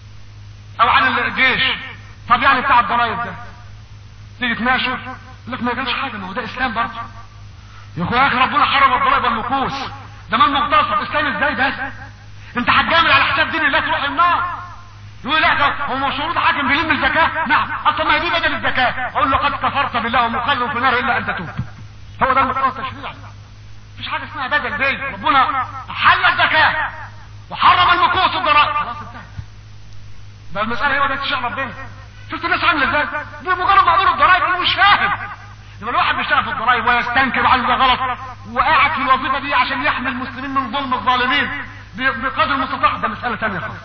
او عن الجيش طب يعني بتاع الضرايب ده تيجي تناقشه يقول لك ما يجراش حاجه ما هو ده اسلام برضه يقول يا اخي ربنا حرم الضرايب والنقوص ده مال مغتصب اسلام ازاي بس انت هتجامل على حساب دين الله تروح النار يقول لا ده هو مش شروط حاكم بيلم الزكاه نعم اصلا ما هي دي بدل الزكاه اقول له قد كفرت بالله ومخلد في النار الا ان تتوب هو ده المقتضى التشريعي مفيش حاجه اسمها بدل دي ربنا حل الزكاه وحرم المكوس والضرائب خلاص انتهت ده المساله هو ده تشاء ربنا شفت الناس عامله ازاي دي مجرد ما الضرائب هو مش فاهم لما الواحد بيشتغل في الضرائب ويستنكر على ده غلط وقاعد في الوظيفه دي عشان يحمي المسلمين من ظلم الظالمين بقدر المستطاع ده مساله ثانيه خالص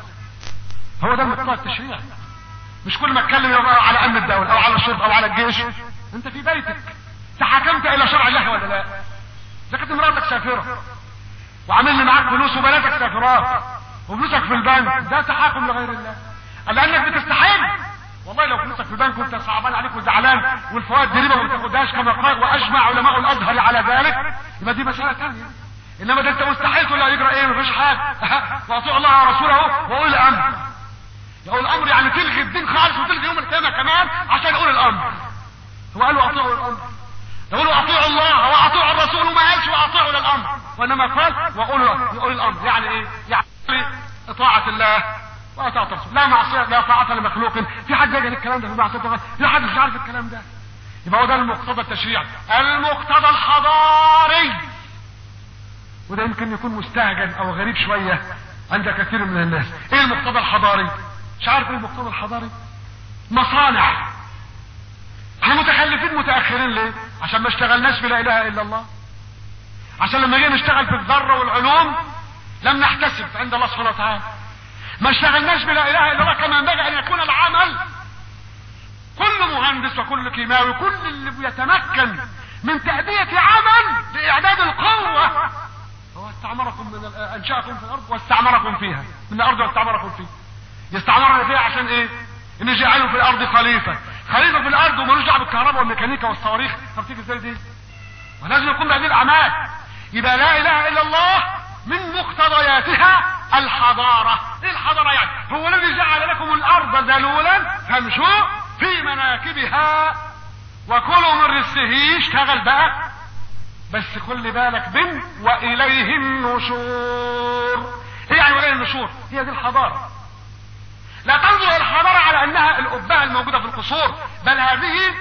هو ده المقتضى التشريعي مش كل ما اتكلم يبقى على امن الدوله او على الشرطه او على الجيش انت في بيتك تحاكمت الى شرع الله ولا لا؟ اذا كانت مراتك سافره وعامل لي معاك فلوس وبلدك سافرات وفلوسك في البنك ده تحاكم لغير الله لانك بتستحيل والله لو فلوسك في البنك وانت صعبان عليك وزعلان والفوائد دي ربا ما بتاخدهاش كما قال واجمع علماء الازهر على ذلك يبقى دي مساله ثانيه انما ده انت مستحيل تقول له يجرى ايه مفيش حاجه واطيع الله ورسوله واولي الامر يقول الامر يعني تلغي الدين خالص وتلغي يوم القيامه كمان عشان اقول الامر هو قال له اطيعوا الامر يقول له اطيعوا الله واطيعوا الرسول وما قالش واطيعوا الامر وانما قال واقولوا يقول الامر يعني ايه يعني اطاعه الله وطاعه الرسول لا معصيه لا طاعه لمخلوق في حد يجي الكلام ده في معصيه الله في حد مش عارف الكلام ده يبقى هو ده المقتضى التشريعي المقتضى الحضاري وده يمكن يكون مستهجن او غريب شويه عند كثير من الناس ايه المقتضى الحضاري مش عارف ايه المقتضى الحضاري مصانع احنا متخلفين متاخرين ليه عشان ما اشتغلناش بلا اله الا الله عشان لما جينا نشتغل في الذره والعلوم لم نحتسب عند الله سبحانه وتعالى ما اشتغلناش بلا اله الا الله كما ينبغي ان يكون العمل كل مهندس وكل كيماوي كل اللي بيتمكن من تأدية عمل لإعداد القوة هو استعمركم من ال- أنشأكم في الأرض واستعمركم فيها من الأرض واستعمركم فيها يستعمرنا فيها عشان إيه؟ إن يجعلوا في الأرض خليفة خليفة في الأرض وملوش دعوة بالكهرباء والميكانيكا والصواريخ طب تيجي ازاي دي؟ ولازم يكون بهذه الأعمال يبقى لا إله إلا الله من مقتضياتها الحضارة ايه الحضارة يعني هو الذي جعل لكم الارض ذلولا فامشوا في مناكبها وكلوا من رزقه اشتغل بقى بس خلي بالك بن واليه النشور ايه يعني واليه النشور هي دي الحضارة لا تنظر الحضارة على انها القبعة الموجودة في القصور بل هذه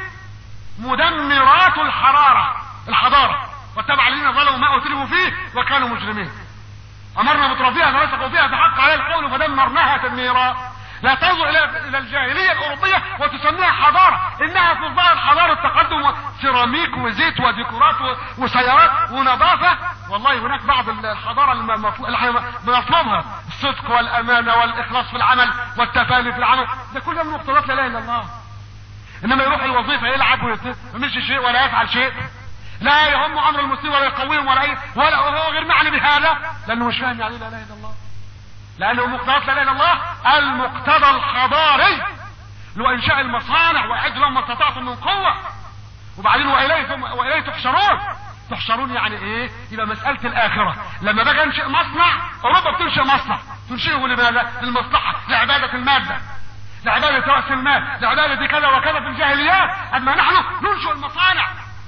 مدمرات الحرارة الحضارة واتبع الذين ظلموا ما اتلفوا فيه وكانوا مجرمين امرنا بترفيها فرسخوا فيها فحق عليها القول فدمرناها تدميرا لا تنظر الى الى الجاهليه الاوروبيه وتسميها حضاره انها في الظاهر حضاره تقدم سيراميك وزيت وديكورات و- وسيارات ونظافه والله هناك بعض الحضاره اللي مطل- اللي احنا بنطلبها الصدق والامانه والاخلاص في العمل والتفاني في العمل ده كله من مقتضيات لا اله الا الله انما يروح الوظيفه يلعب ويت- ويمشي شيء ولا يفعل شيء لا يهم امر المسلمين ولا يقويهم ولا اي ولا هو غير معني بهذا لانه مش فاهم يعني لا اله الا الله لانه مقتضى لا اله الا الله المقتضى الحضاري اللي هو انشاء المصانع واعد لهم ما استطعتم من قوه وبعدين واليه ثم واليه تحشرون تحشرون يعني ايه يبقى مساله الاخره لما باجي انشئ مصنع اوروبا بتنشئ مصنع تنشئه لماذا للمصلحه لعباده الماده لعباده راس المال لعباده كذا وكذا في الجاهليات اما نحن ننشئ المصانع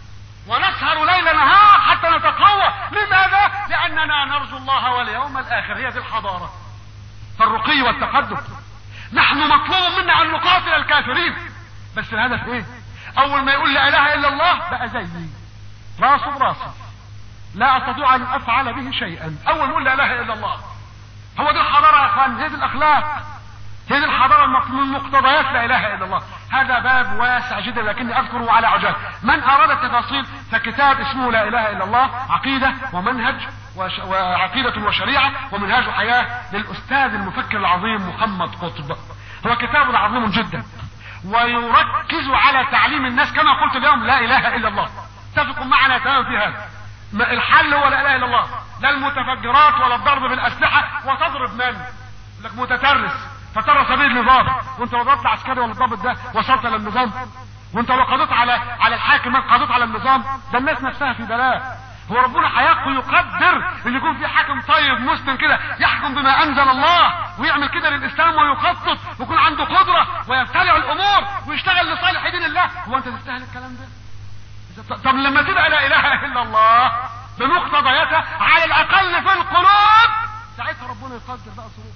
ونسهر ليل نهار حتى نتقوى لماذا لاننا نرجو الله واليوم الاخر هي دي الحضاره فالرقي والتقدم نحن مطلوب منا ان نقاتل الكافرين بس الهدف ايه اول ما يقول لا اله الا الله بقى زيي راسه براسه لا استطيع ان افعل به شيئا اول ما يقول لا اله الا الله هو دي الحضاره يا اخوان هي دي الاخلاق هي دي الحضاره المق- من مقتضيات لا اله الا الله هذا باب واسع جدا لكني اذكره على عجال من اراد التفاصيل فكتاب اسمه لا اله الا الله عقيده ومنهج وش... وعقيده وشريعه ومنهاج حياه للاستاذ المفكر العظيم محمد قطب هو كتاب عظيم جدا ويركز على تعليم الناس كما قلت اليوم لا اله الا الله اتفقوا معنا تماما في هذا ما- الحل هو لا اله الا الله لا المتفجرات ولا الضرب بالاسلحه وتضرب من يقول لك متترس فترى سبيل النظام وانت لو ضربت عسكري ولا الضابط ده وصلت للنظام وانت لو قضيت على على الحاكم قضيت على النظام ده الناس نفسها في بلاء هو ربنا هيقي يقدر ان يكون في حاكم طيب مسلم كده يحكم بما انزل الله ويعمل كده للاسلام ويخطط ويكون عنده قدره ويبتلع الامور ويشتغل لصالح دين الله هو انت تستاهل الكلام ده طب لما تبقى لا اله الا الله بمقتضياتها على الاقل في القلوب ساعتها ربنا يقدر بقى صروف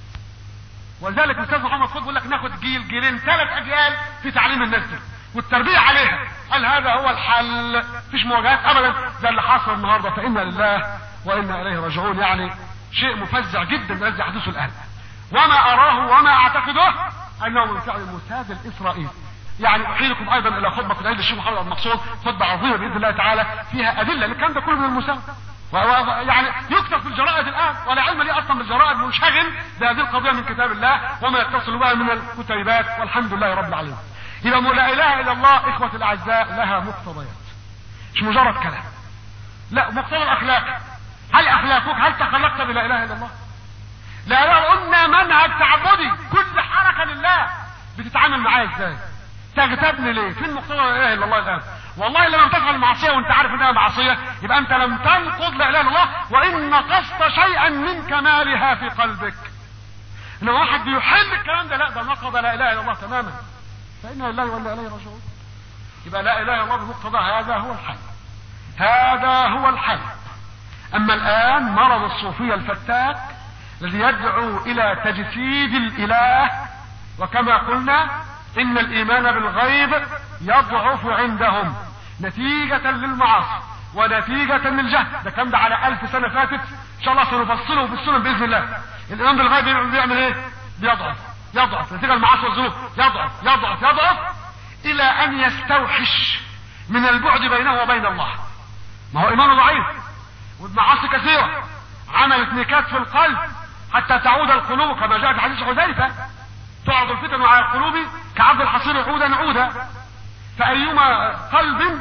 ولذلك الاستاذ محمد خد بيقول لك ناخد جيل جيلين ثلاث اجيال في تعليم الناس دي والتربيه عليها قال هذا هو الحل مفيش مواجهات ابدا ده اللي حصل النهارده فانا لله وانا اليه راجعون يعني شيء مفزع جدا الذي يحدث الان وما اراه وما اعتقده انه من فعل الموساد الاسرائيلي يعني احيلكم ايضا الى خطبه العيد الشيخ محمد المقصود خطبه عظيمه باذن الله تعالى فيها ادله الكلام ده كله من المساواه و- و- يعني يكتب في الجرائد الان ولا علم لي اصلا بالجرائد منشغل بهذه القضيه من كتاب الله وما يتصل بها من الكتيبات والحمد لله رب العالمين يبقى لا اله الا الله اخوه الاعزاء لها مقتضيات مش مجرد كلام لا مقتضى الاخلاق هل اخلاقك هل تخلقت بلا اله الا الله لا لا قلنا منهج تعبدي كل حركه لله بتتعامل معايا ازاي تغتابني ليه فين مقتضى لا اله الا الله الان والله لما تفعل معصيه وانت عارف انها معصيه يبقى انت لم تنقض لا اله الا الله وان نقصت شيئا من كمالها في قلبك ان واحد بيحل الكلام ده لا ده نقض لا اله الا الله تماما فانا لله وانا اليه راجعون يبقى لا اله الا الله بمقتضى هذا هو الحل هذا هو الحل اما الان مرض الصوفيه الفتاك الذي يدعو الى تجسيد الاله وكما قلنا ان الايمان بالغيب يضعف عندهم نتيجة للمعاصي ونتيجة للجهل ده كان ده على الف سنة فاتت ان شاء الله سنفصله في السنن باذن الله الايمان بالغيب بيعمل ايه بيضعف يضعف نتيجة المعاصي والذنوب يضعف يضعف يضعف الى ان يستوحش من البعد بينه وبين الله ما هو ايمانه ضعيف والمعاصي كثيرة عملت نكات في القلب حتى تعود القلوب كما جاء في حديث حذيفة تعرض الفتن على القلوب كعبد الحصير عودا عودا فأيما قلب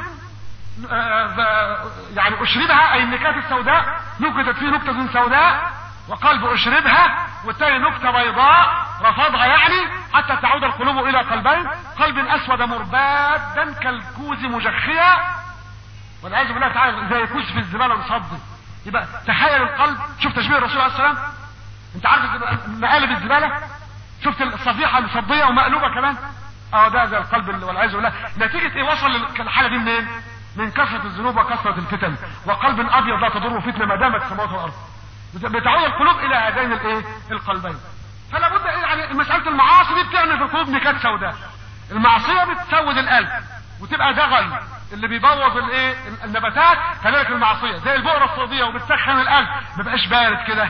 يعني أشربها أي النكات السوداء نكتت فيه نكتة سوداء وقلب أشربها والتالي نكتة بيضاء رفضها يعني حتى تعود القلوب إلى قلبين قلب أسود مربادا كالكوز مجخيا والعياذ بالله تعالى زي كوز في الزبالة مصدي يبقى تخيل القلب شوف تشبيه الرسول عليه السلام انت عارف مقالب الزبالة شفت الصفيحة مصدية ومقلوبة كمان اه ده زي القلب والعياذ بالله نتيجة ايه وصل للحالة دي منين من كثرة الذنوب وكثرة الفتن وقلب ابيض لا تضره فتنة ما دامت السماوات والارض بتعود القلوب الى هذين الايه القلبين فلا بد ايه يعني مسألة المعاصي دي بتعمل في القلوب نكات سوداء المعصية بتسود القلب وتبقى دغل اللي بيبوظ الايه النباتات كذلك المعصية زي البؤرة الصوتية وبتسخن القلب ما بقاش بارد كده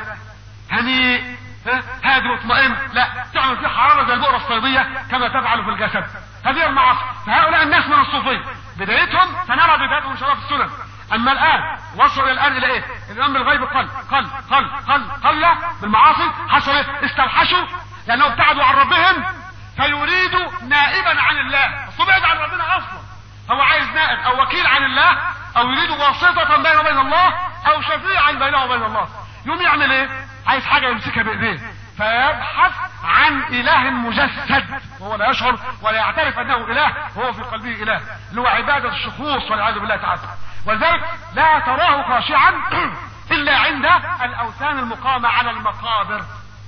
هنيء هادي مطمئن لا تعمل فيه حرارة زي البؤرة الصيدية كما تفعل في الجسد هذه المعاصي فهؤلاء الناس من الصوفية بدايتهم سنرى بدايتهم ان شاء الله في السنن اما الان وصلوا الان الى ايه الان بالغيب قل قل قل قل قل بالمعاصي حصل ايه استوحشوا لانهم ابتعدوا عن ربهم فيريدوا نائبا عن الله اصل بعد عن ربنا اصلا هو عايز نائب او وكيل عن الله او يريد واسطة بينه وبين الله او شفيعا بينه وبين الله يوم يعمل ايه عايز حاجة يمسكها بايديه فيبحث عن اله مجسد وهو لا يشعر ولا يعترف انه اله وهو في قلبه اله اللي هو عبادة الشخوص والعياذ بالله تعالى ولذلك لا تراه خاشعا الا عند الاوثان المقامة على المقابر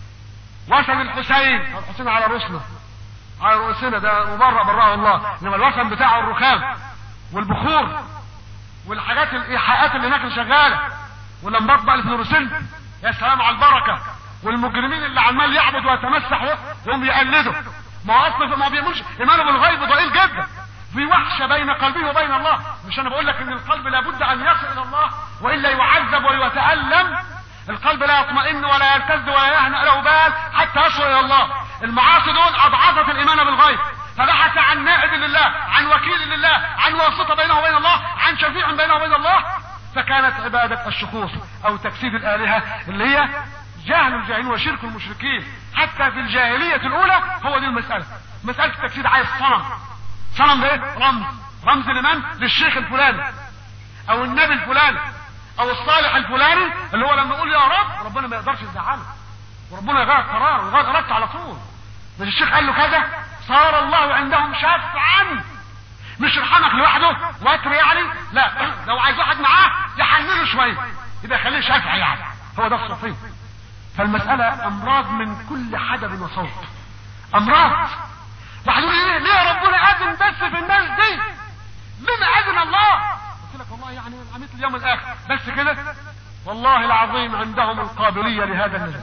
وثن الحسين الحسين على رسله على رؤوسنا ده مبرأ براه الله انما الوثن بتاعه الرخام والبخور والحاجات الايحاءات اللي هناك شغاله واللمبات بقى الفلوروسنت يا سلام على البركه والمجرمين اللي عمال يعبد ويتمسح وهم يقلدوا ما هو اصلا ما بيعملش ايمانه بالغيب ضئيل جدا في وحشه بين قلبه وبين الله مش انا بقول لك ان القلب لابد ان يصل الى الله والا يعذب ويتالم القلب لا يطمئن ولا يلتز ولا يهنأ له بال حتى يصل الى الله المعاصي دول اضعفت الايمان بالغيب فبحث عن نائب لله عن وكيل لله عن واسطه بينه وبين الله عن شفيع بينه وبين الله فكانت عبادة الشخوص او تجسيد الالهة اللي هي جهل الجاهلين وشرك المشركين حتى في الجاهلية الاولى هو دي المسألة مسألة التجسيد عايز صنم صنم ده ايه رمز رمز لمن للشيخ الفلاني او النبي الفلاني او الصالح الفلاني اللي هو لما يقول يا رب ربنا ما يقدرش يزعله وربنا يغير قرار ويغير ارادته على طول مش الشيخ قال له كذا صار الله عندهم شافعا مش يرحمك لوحده وتر يعني لا لو عايز واحد معاه يحننه شويه يبقى يخليه شافع يعني هو ده الصوفي فالمسألة أمراض من كل حدب وصوت أمراض واحد يقول ليه ليه ربنا أذن بس في الناس دي لما أذن الله قلت لك والله يعني عملت اليوم الآخر بس كده والله العظيم عندهم القابلية لهذا النجم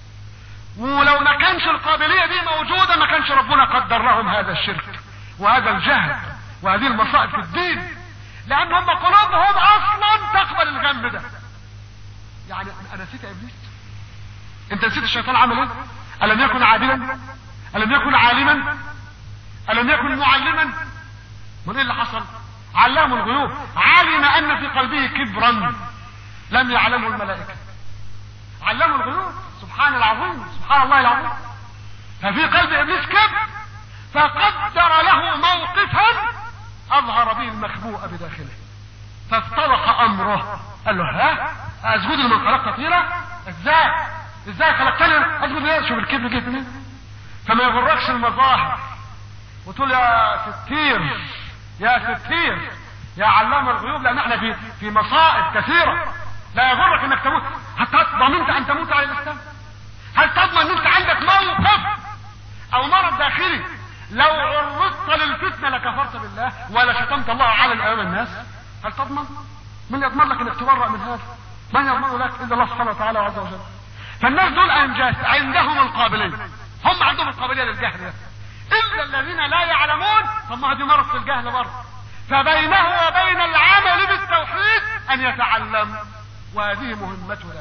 ولو ما كانش القابلية دي موجودة ما كانش ربنا قدر لهم هذا الشرك وهذا الجهل وهذه المصائب في الدين لان هم قلوبهم اصلا تقبل الجنب ده يعني انا نسيت يا ابليس انت نسيت الشيطان عمل ايه الم يكن عادلا الم يكن عالما الم يكن معلما من ايه اللي حصل علام الغيوب علم ان في قلبه كبرا لم يعلمه الملائكه علام الغيوب سبحان العظيم سبحان الله العظيم ففي قلب ابليس كبر فقدر له موقفا اظهر به المخبوء بداخله فافتضح امره قال له ها اسجد لمن خلقت طيرا ازاي ازاي خلقتني اسجد ليه شوف الكبر جه منين فما يغركش المظاهر وتقول يا ستير يا ستير يا علام الغيوب لان احنا في في مصائب كثيره لا يغرك انك تموت هل ضمنت ان تموت على الاسلام هل تضمن ان انت عندك موقف او مرض داخلي لو عرضت للفتنه لكفرت بالله ولا شتمت الله على امام الناس هل تضمن من يضمن لك انك تبرأ من هذا من يضمن لك الا الله سبحانه وتعالى عز وجل فالناس دول انجاز عندهم القابليه هم عندهم القابليه للجهل الا الذين لا يعلمون طب ما هذه مرض في الجهل برضه فبينه وبين العمل بالتوحيد ان يتعلم وهذه مهمتنا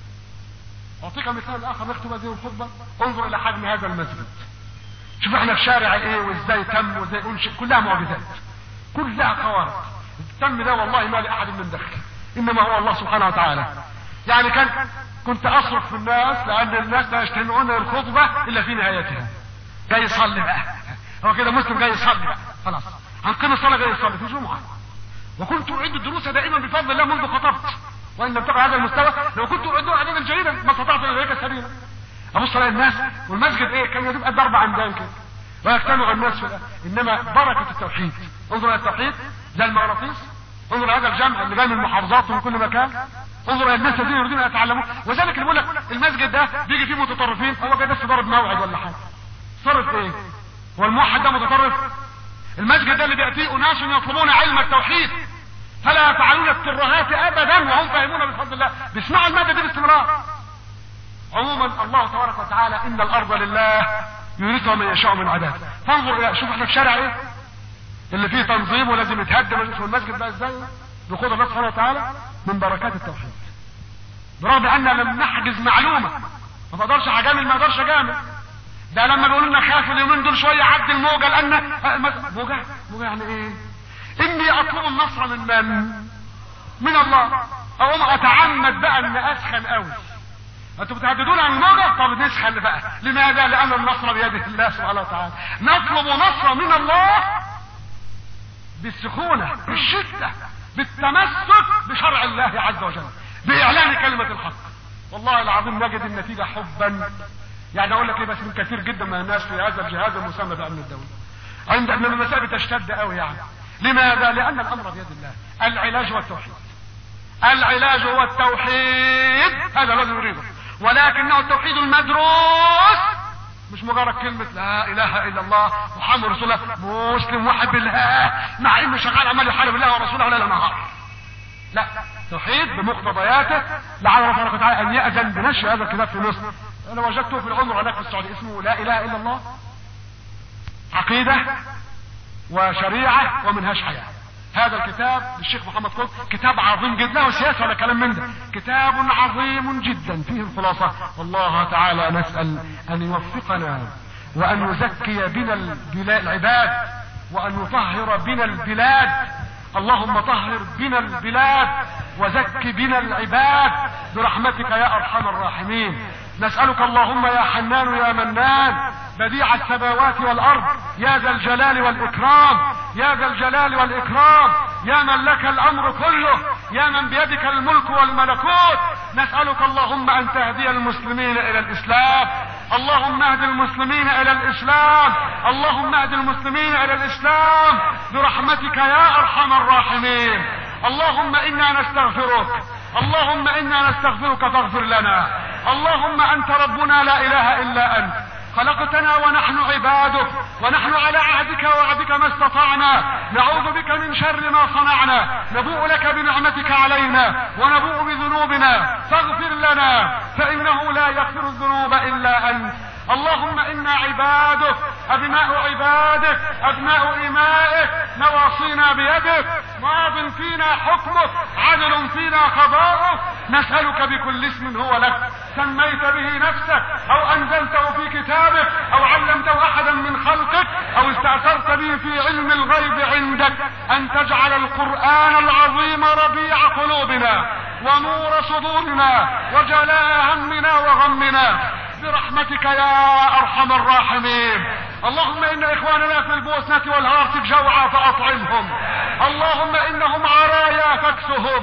اعطيك مثال اخر نختم هذه الخطبه انظر الى حجم هذا المسجد شوف احنا في شارع ايه وازاي تم وازاي انشئ كلها معجزات كلها خوارق التم ده والله ما لاحد من دخل انما هو الله سبحانه وتعالى يعني كان كنت اصرف في الناس لان الناس لا يجتمعون الخطبه الا في نهايتها جاي يصلي بقى هو كده مسلم جاي يصلي بقى خلاص هنقيم الصلاه جاي يصلي في جمعه وكنت اعد الدروس دائما بفضل الله منذ خطبت وان لم تقع هذا المستوى لو كنت اعدها عددا جيدا ما استطعت اليك سبيلا ابص الاقي الناس والمسجد ايه كان يجب ضرب عمدان كده ويجتمع الناس في الأ... انما بركه التوحيد انظر الى التوحيد زي المغناطيس انظر هذا الجمع اللي جاي من المحافظات ومن كل مكان انظر الى الناس الذين يريدون ان يتعلموا وذلك اللي بيقول لك المسجد ده بيجي فيه متطرفين هو جاي بس ضرب موعد ولا حاجه صرف ايه هو الموحد ده متطرف المسجد ده اللي بياتيه اناس يطلبون علم التوحيد فلا يفعلون الترهات ابدا وهم فاهمون بفضل الله بيسمعوا الماده دي باستمرار عموما الله تبارك وتعالى ان الارض لله يورثها من يشاء من عباده فانظر الى شوف احنا في شارع ايه اللي فيه تنظيم ولازم يتهدم المسجد ده ازاي بقدر الله سبحانه وتعالى من بركات التوحيد برغم ان لم نحجز معلومه ما بقدرش اجامل ما اقدرش اجامل ده لما بيقولوا لنا خافوا اليومين دول شويه عد الموجه لان موجه موجه يعني ايه اني اطلب النصر من من من الله اقوم اتعمد بقى ان اسخن قوي انتوا بتهددون عن الموجة طب نسخن بقى لماذا لان النصر بيد الله سبحانه وتعالى نطلب نصر من الله بالسخونة بالشدة بالتمسك بشرع الله عز وجل باعلان كلمة الحق والله العظيم نجد النتيجة حبا يعني اقول لك ايه بس من كثير جدا من الناس في هذا الجهاز المسمى بامن الدولة عند ان المسائل بتشتد قوي يعني لماذا لان الامر بيد الله العلاج هو التوحيد العلاج هو التوحيد هذا الذي نريده ولكنه التوحيد المدروس مش مجرد كلمة لا اله الا الله محمد رسول الله مسلم واحد بالله مع انه شغال عمال يحارب الله ورسوله ليل نهار لا توحيد بمقتضياته لعل الله تبارك وتعالى ان يأذن بنشر هذا الكتاب في مصر انا وجدته في العمر هناك في السعودية اسمه لا اله الا الله عقيدة وشريعة ومنهاج حياة هذا الكتاب للشيخ محمد قطب كتاب عظيم جدا لا سياسة ولا كلام من ده كتاب عظيم جدا فيه الخلاصة والله تعالى نسأل أن يوفقنا وأن يزكي بنا العباد وأن يطهر بنا البلاد اللهم طهر بنا البلاد وزك بنا العباد برحمتك يا أرحم الراحمين نسألك اللهم يا حنان يا منان بديع السماوات والارض يا ذا الجلال والاكرام يا ذا الجلال والاكرام يا من لك الامر كله يا من بيدك الملك والملكوت نسألك اللهم ان تهدي المسلمين الى الاسلام اللهم اهد المسلمين الى الاسلام اللهم اهد المسلمين الى الاسلام برحمتك يا ارحم الراحمين اللهم انا نستغفرك اللهم انا نستغفرك فاغفر لنا اللهم انت ربنا لا اله الا انت خلقتنا ونحن عبادك ونحن على عهدك ووعدك ما استطعنا نعوذ بك من شر ما صنعنا نبوء لك بنعمتك علينا ونبوء بذنوبنا فاغفر لنا فانه لا يغفر الذنوب الا انت اللهم انا عبادك ابناء عبادك ابناء امائك نواصينا بيدك ماض فينا حكمك عدل فينا قضاؤك نسألك بكل اسم هو لك سميت به نفسك او انزلته في كتابك او علمته احدا من خلقك او استأثرت به في علم الغيب عندك ان تجعل القرآن العظيم ربيع قلوبنا ونور صدورنا وجلاء همنا وغمنا برحمتك يا ارحم الراحمين اللهم ان اخواننا في البوسنة والهارتك جوعى فاطعمهم اللهم انهم عرايا فاكسهم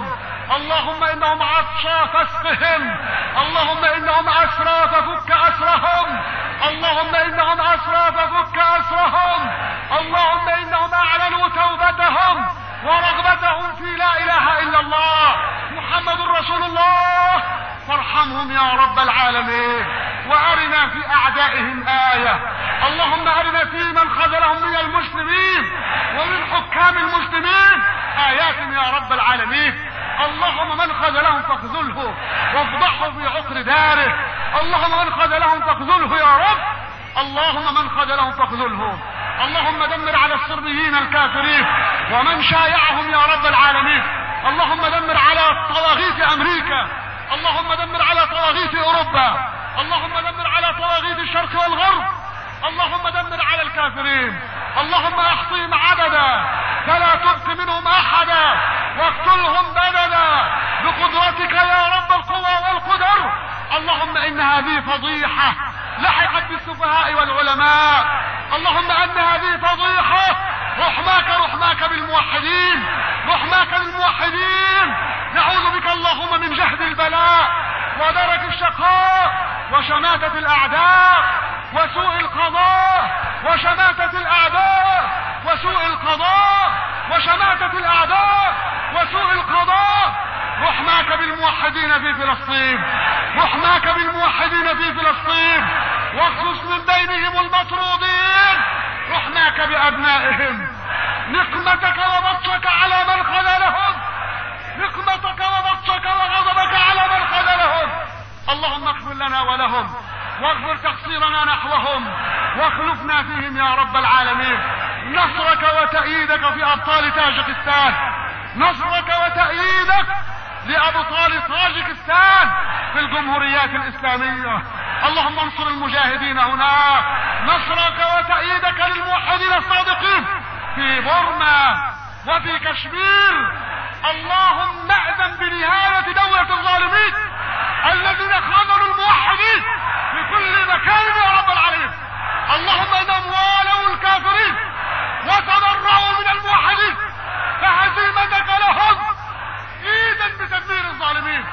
اللهم انهم عطشى فاسقهم اللهم انهم اسرى ففك اسرهم اللهم انهم اسرى ففك اسرهم اللهم انهم اعلنوا توبتهم ورغبتهم في لا اله الا الله محمد رسول الله فارحمهم يا رب العالمين وارنا في اعدائهم ايه اللهم ارنا في من خذلهم من المسلمين ومن حكام المسلمين ايات يا رب العالمين اللهم من خذلهم فاخذله وافضحه في عقر داره اللهم من خذلهم فاخذله يا رب اللهم من خذلهم فاخذله اللهم دمر على الصربيين الكافرين ومن شايعهم يا رب العالمين اللهم دمر على طواغيت امريكا اللهم دمر على طواغيت اوروبا اللهم دمر على طواغيت الشرق والغرب اللهم دمر على الكافرين اللهم احصيهم عددا فلا تبق منهم احدا واقتلهم بددا بقدرتك يا رب القوى والقدر اللهم ان هذه فضيحة لحقت بالسفهاء والعلماء اللهم ان هذه فضيحة رحماك رحماك بالموحدين رحماك بالموحدين نعوذ بك اللهم من جهد البلاء ودرك الشقاء وشماتة الاعداء وسوء القضاء وشماتة الاعداء وسوء القضاء وشماتة الاعداء وسوء القضاء رحماك بالموحدين في فلسطين رحماك بالموحدين في فلسطين واخصص من بينهم المطرودين رحماك بابنائهم نقمتك وبطشك على من خذلهم نقمتك وبطشك وغضبك على من خذلهم اللهم اغفر لنا ولهم واغفر تقصيرنا نحوهم واخلفنا فيهم يا رب العالمين نصرك وتأييدك في أبطال تاجكستان نصرك وتأييدك لأبطال طاجكستان في الجمهوريات الإسلامية اللهم انصر المجاهدين هناك نصرك وتأييدك للموحدين الصادقين في بورما وفي كشمير اللهم اعزم بنهاية دولة الظالمين الذين خذلوا الموحدين في كل مكان يا رب العالمين اللهم انهم والوا الكافرين وتبرأوا من الموحدين فهزيمتك لهم ايدا بتدمير الظالمين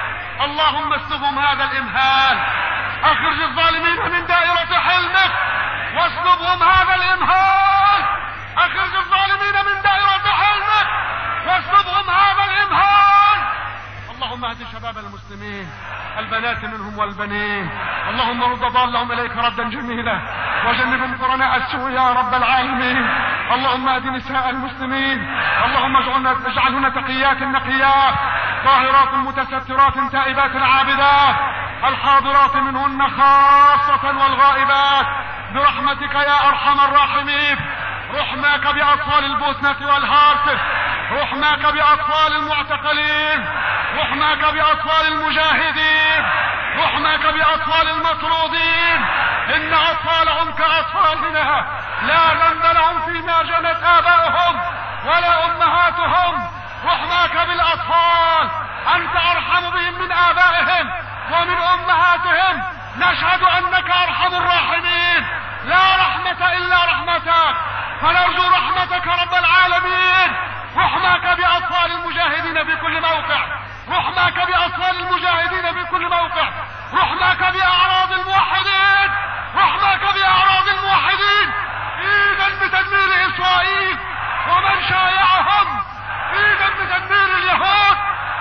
اللهم اسلبهم هذا الامهال اخرج الظالمين من دائرة حلمك واسلبهم هذا الامهال اخرج الظالمين من دائرة حلمك واسلبهم هذا الامهال اللهم اهد شباب المسلمين البنات منهم والبنين اللهم رد ضالهم اليك ردا جميلا وجنبهم قرناء السوء يا رب العالمين اللهم اهد نساء المسلمين اللهم اجعلنا اجعلهن تقيات نقيات طاهرات متسترات تائبات عابدات الحاضرات منهن خاصة والغائبات برحمتك يا ارحم الراحمين رحماك باطفال البوسنة والهارسة رحماك باطفال المعتقلين رحماك باطفال المجاهدين رحماك باطفال المطرودين ان اطفالهم كاطفالنا لا ذنب لهم فيما جنت اباؤهم ولا امهاتهم رحماك بالاطفال انت ارحم بهم من ابائهم ومن امهاتهم نشهد انك ارحم الراحمين لا رحمة الا رحمتك فنرجو رحمتك رب العالمين رحماك باطفال المجاهدين في كل موقع رحماك باطفال المجاهدين في كل موقع رحماك باعراض الموحدين رحماك باعراض الموحدين ايدا بتدمير اسرائيل ومن شايعهم ايدا بتدمير اليهود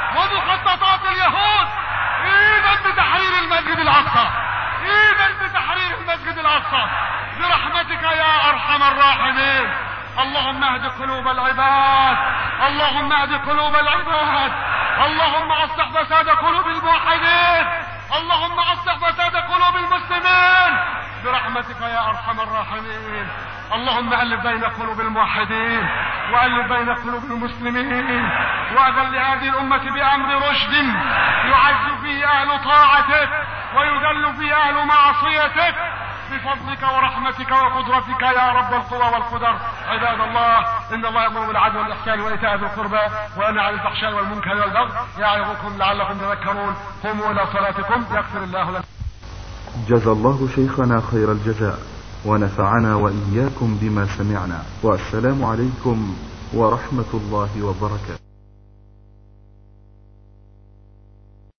ومخططات اليهود ايدا بتحرير المسجد الاقصى ايدا بتحرير المسجد الاقصى برحمتك يا ارحم الراحمين اللهم اهد قلوب العباد اللهم اهد قلوب العباد اللهم اصلح فساد قلوب الموحدين اللهم اصلح فساد قلوب المسلمين برحمتك يا ارحم الراحمين اللهم الف بين قلوب الموحدين والف بين قلوب المسلمين واذن لهذه الامه بامر رشد يعز فيه اهل طاعتك ويذل فيه اهل معصيتك بفضلك ورحمتك وقدرتك يا رب القوى والقدر عباد الله ان الله يامر بالعدل والاحسان وايتاء ذي القربى وينهى عن الفحشاء والمنكر والبغي يعظكم لعلكم تذكرون قوموا الى صلاتكم يغفر الله لكم جزى الله شيخنا خير الجزاء ونفعنا واياكم بما سمعنا والسلام عليكم ورحمه الله وبركاته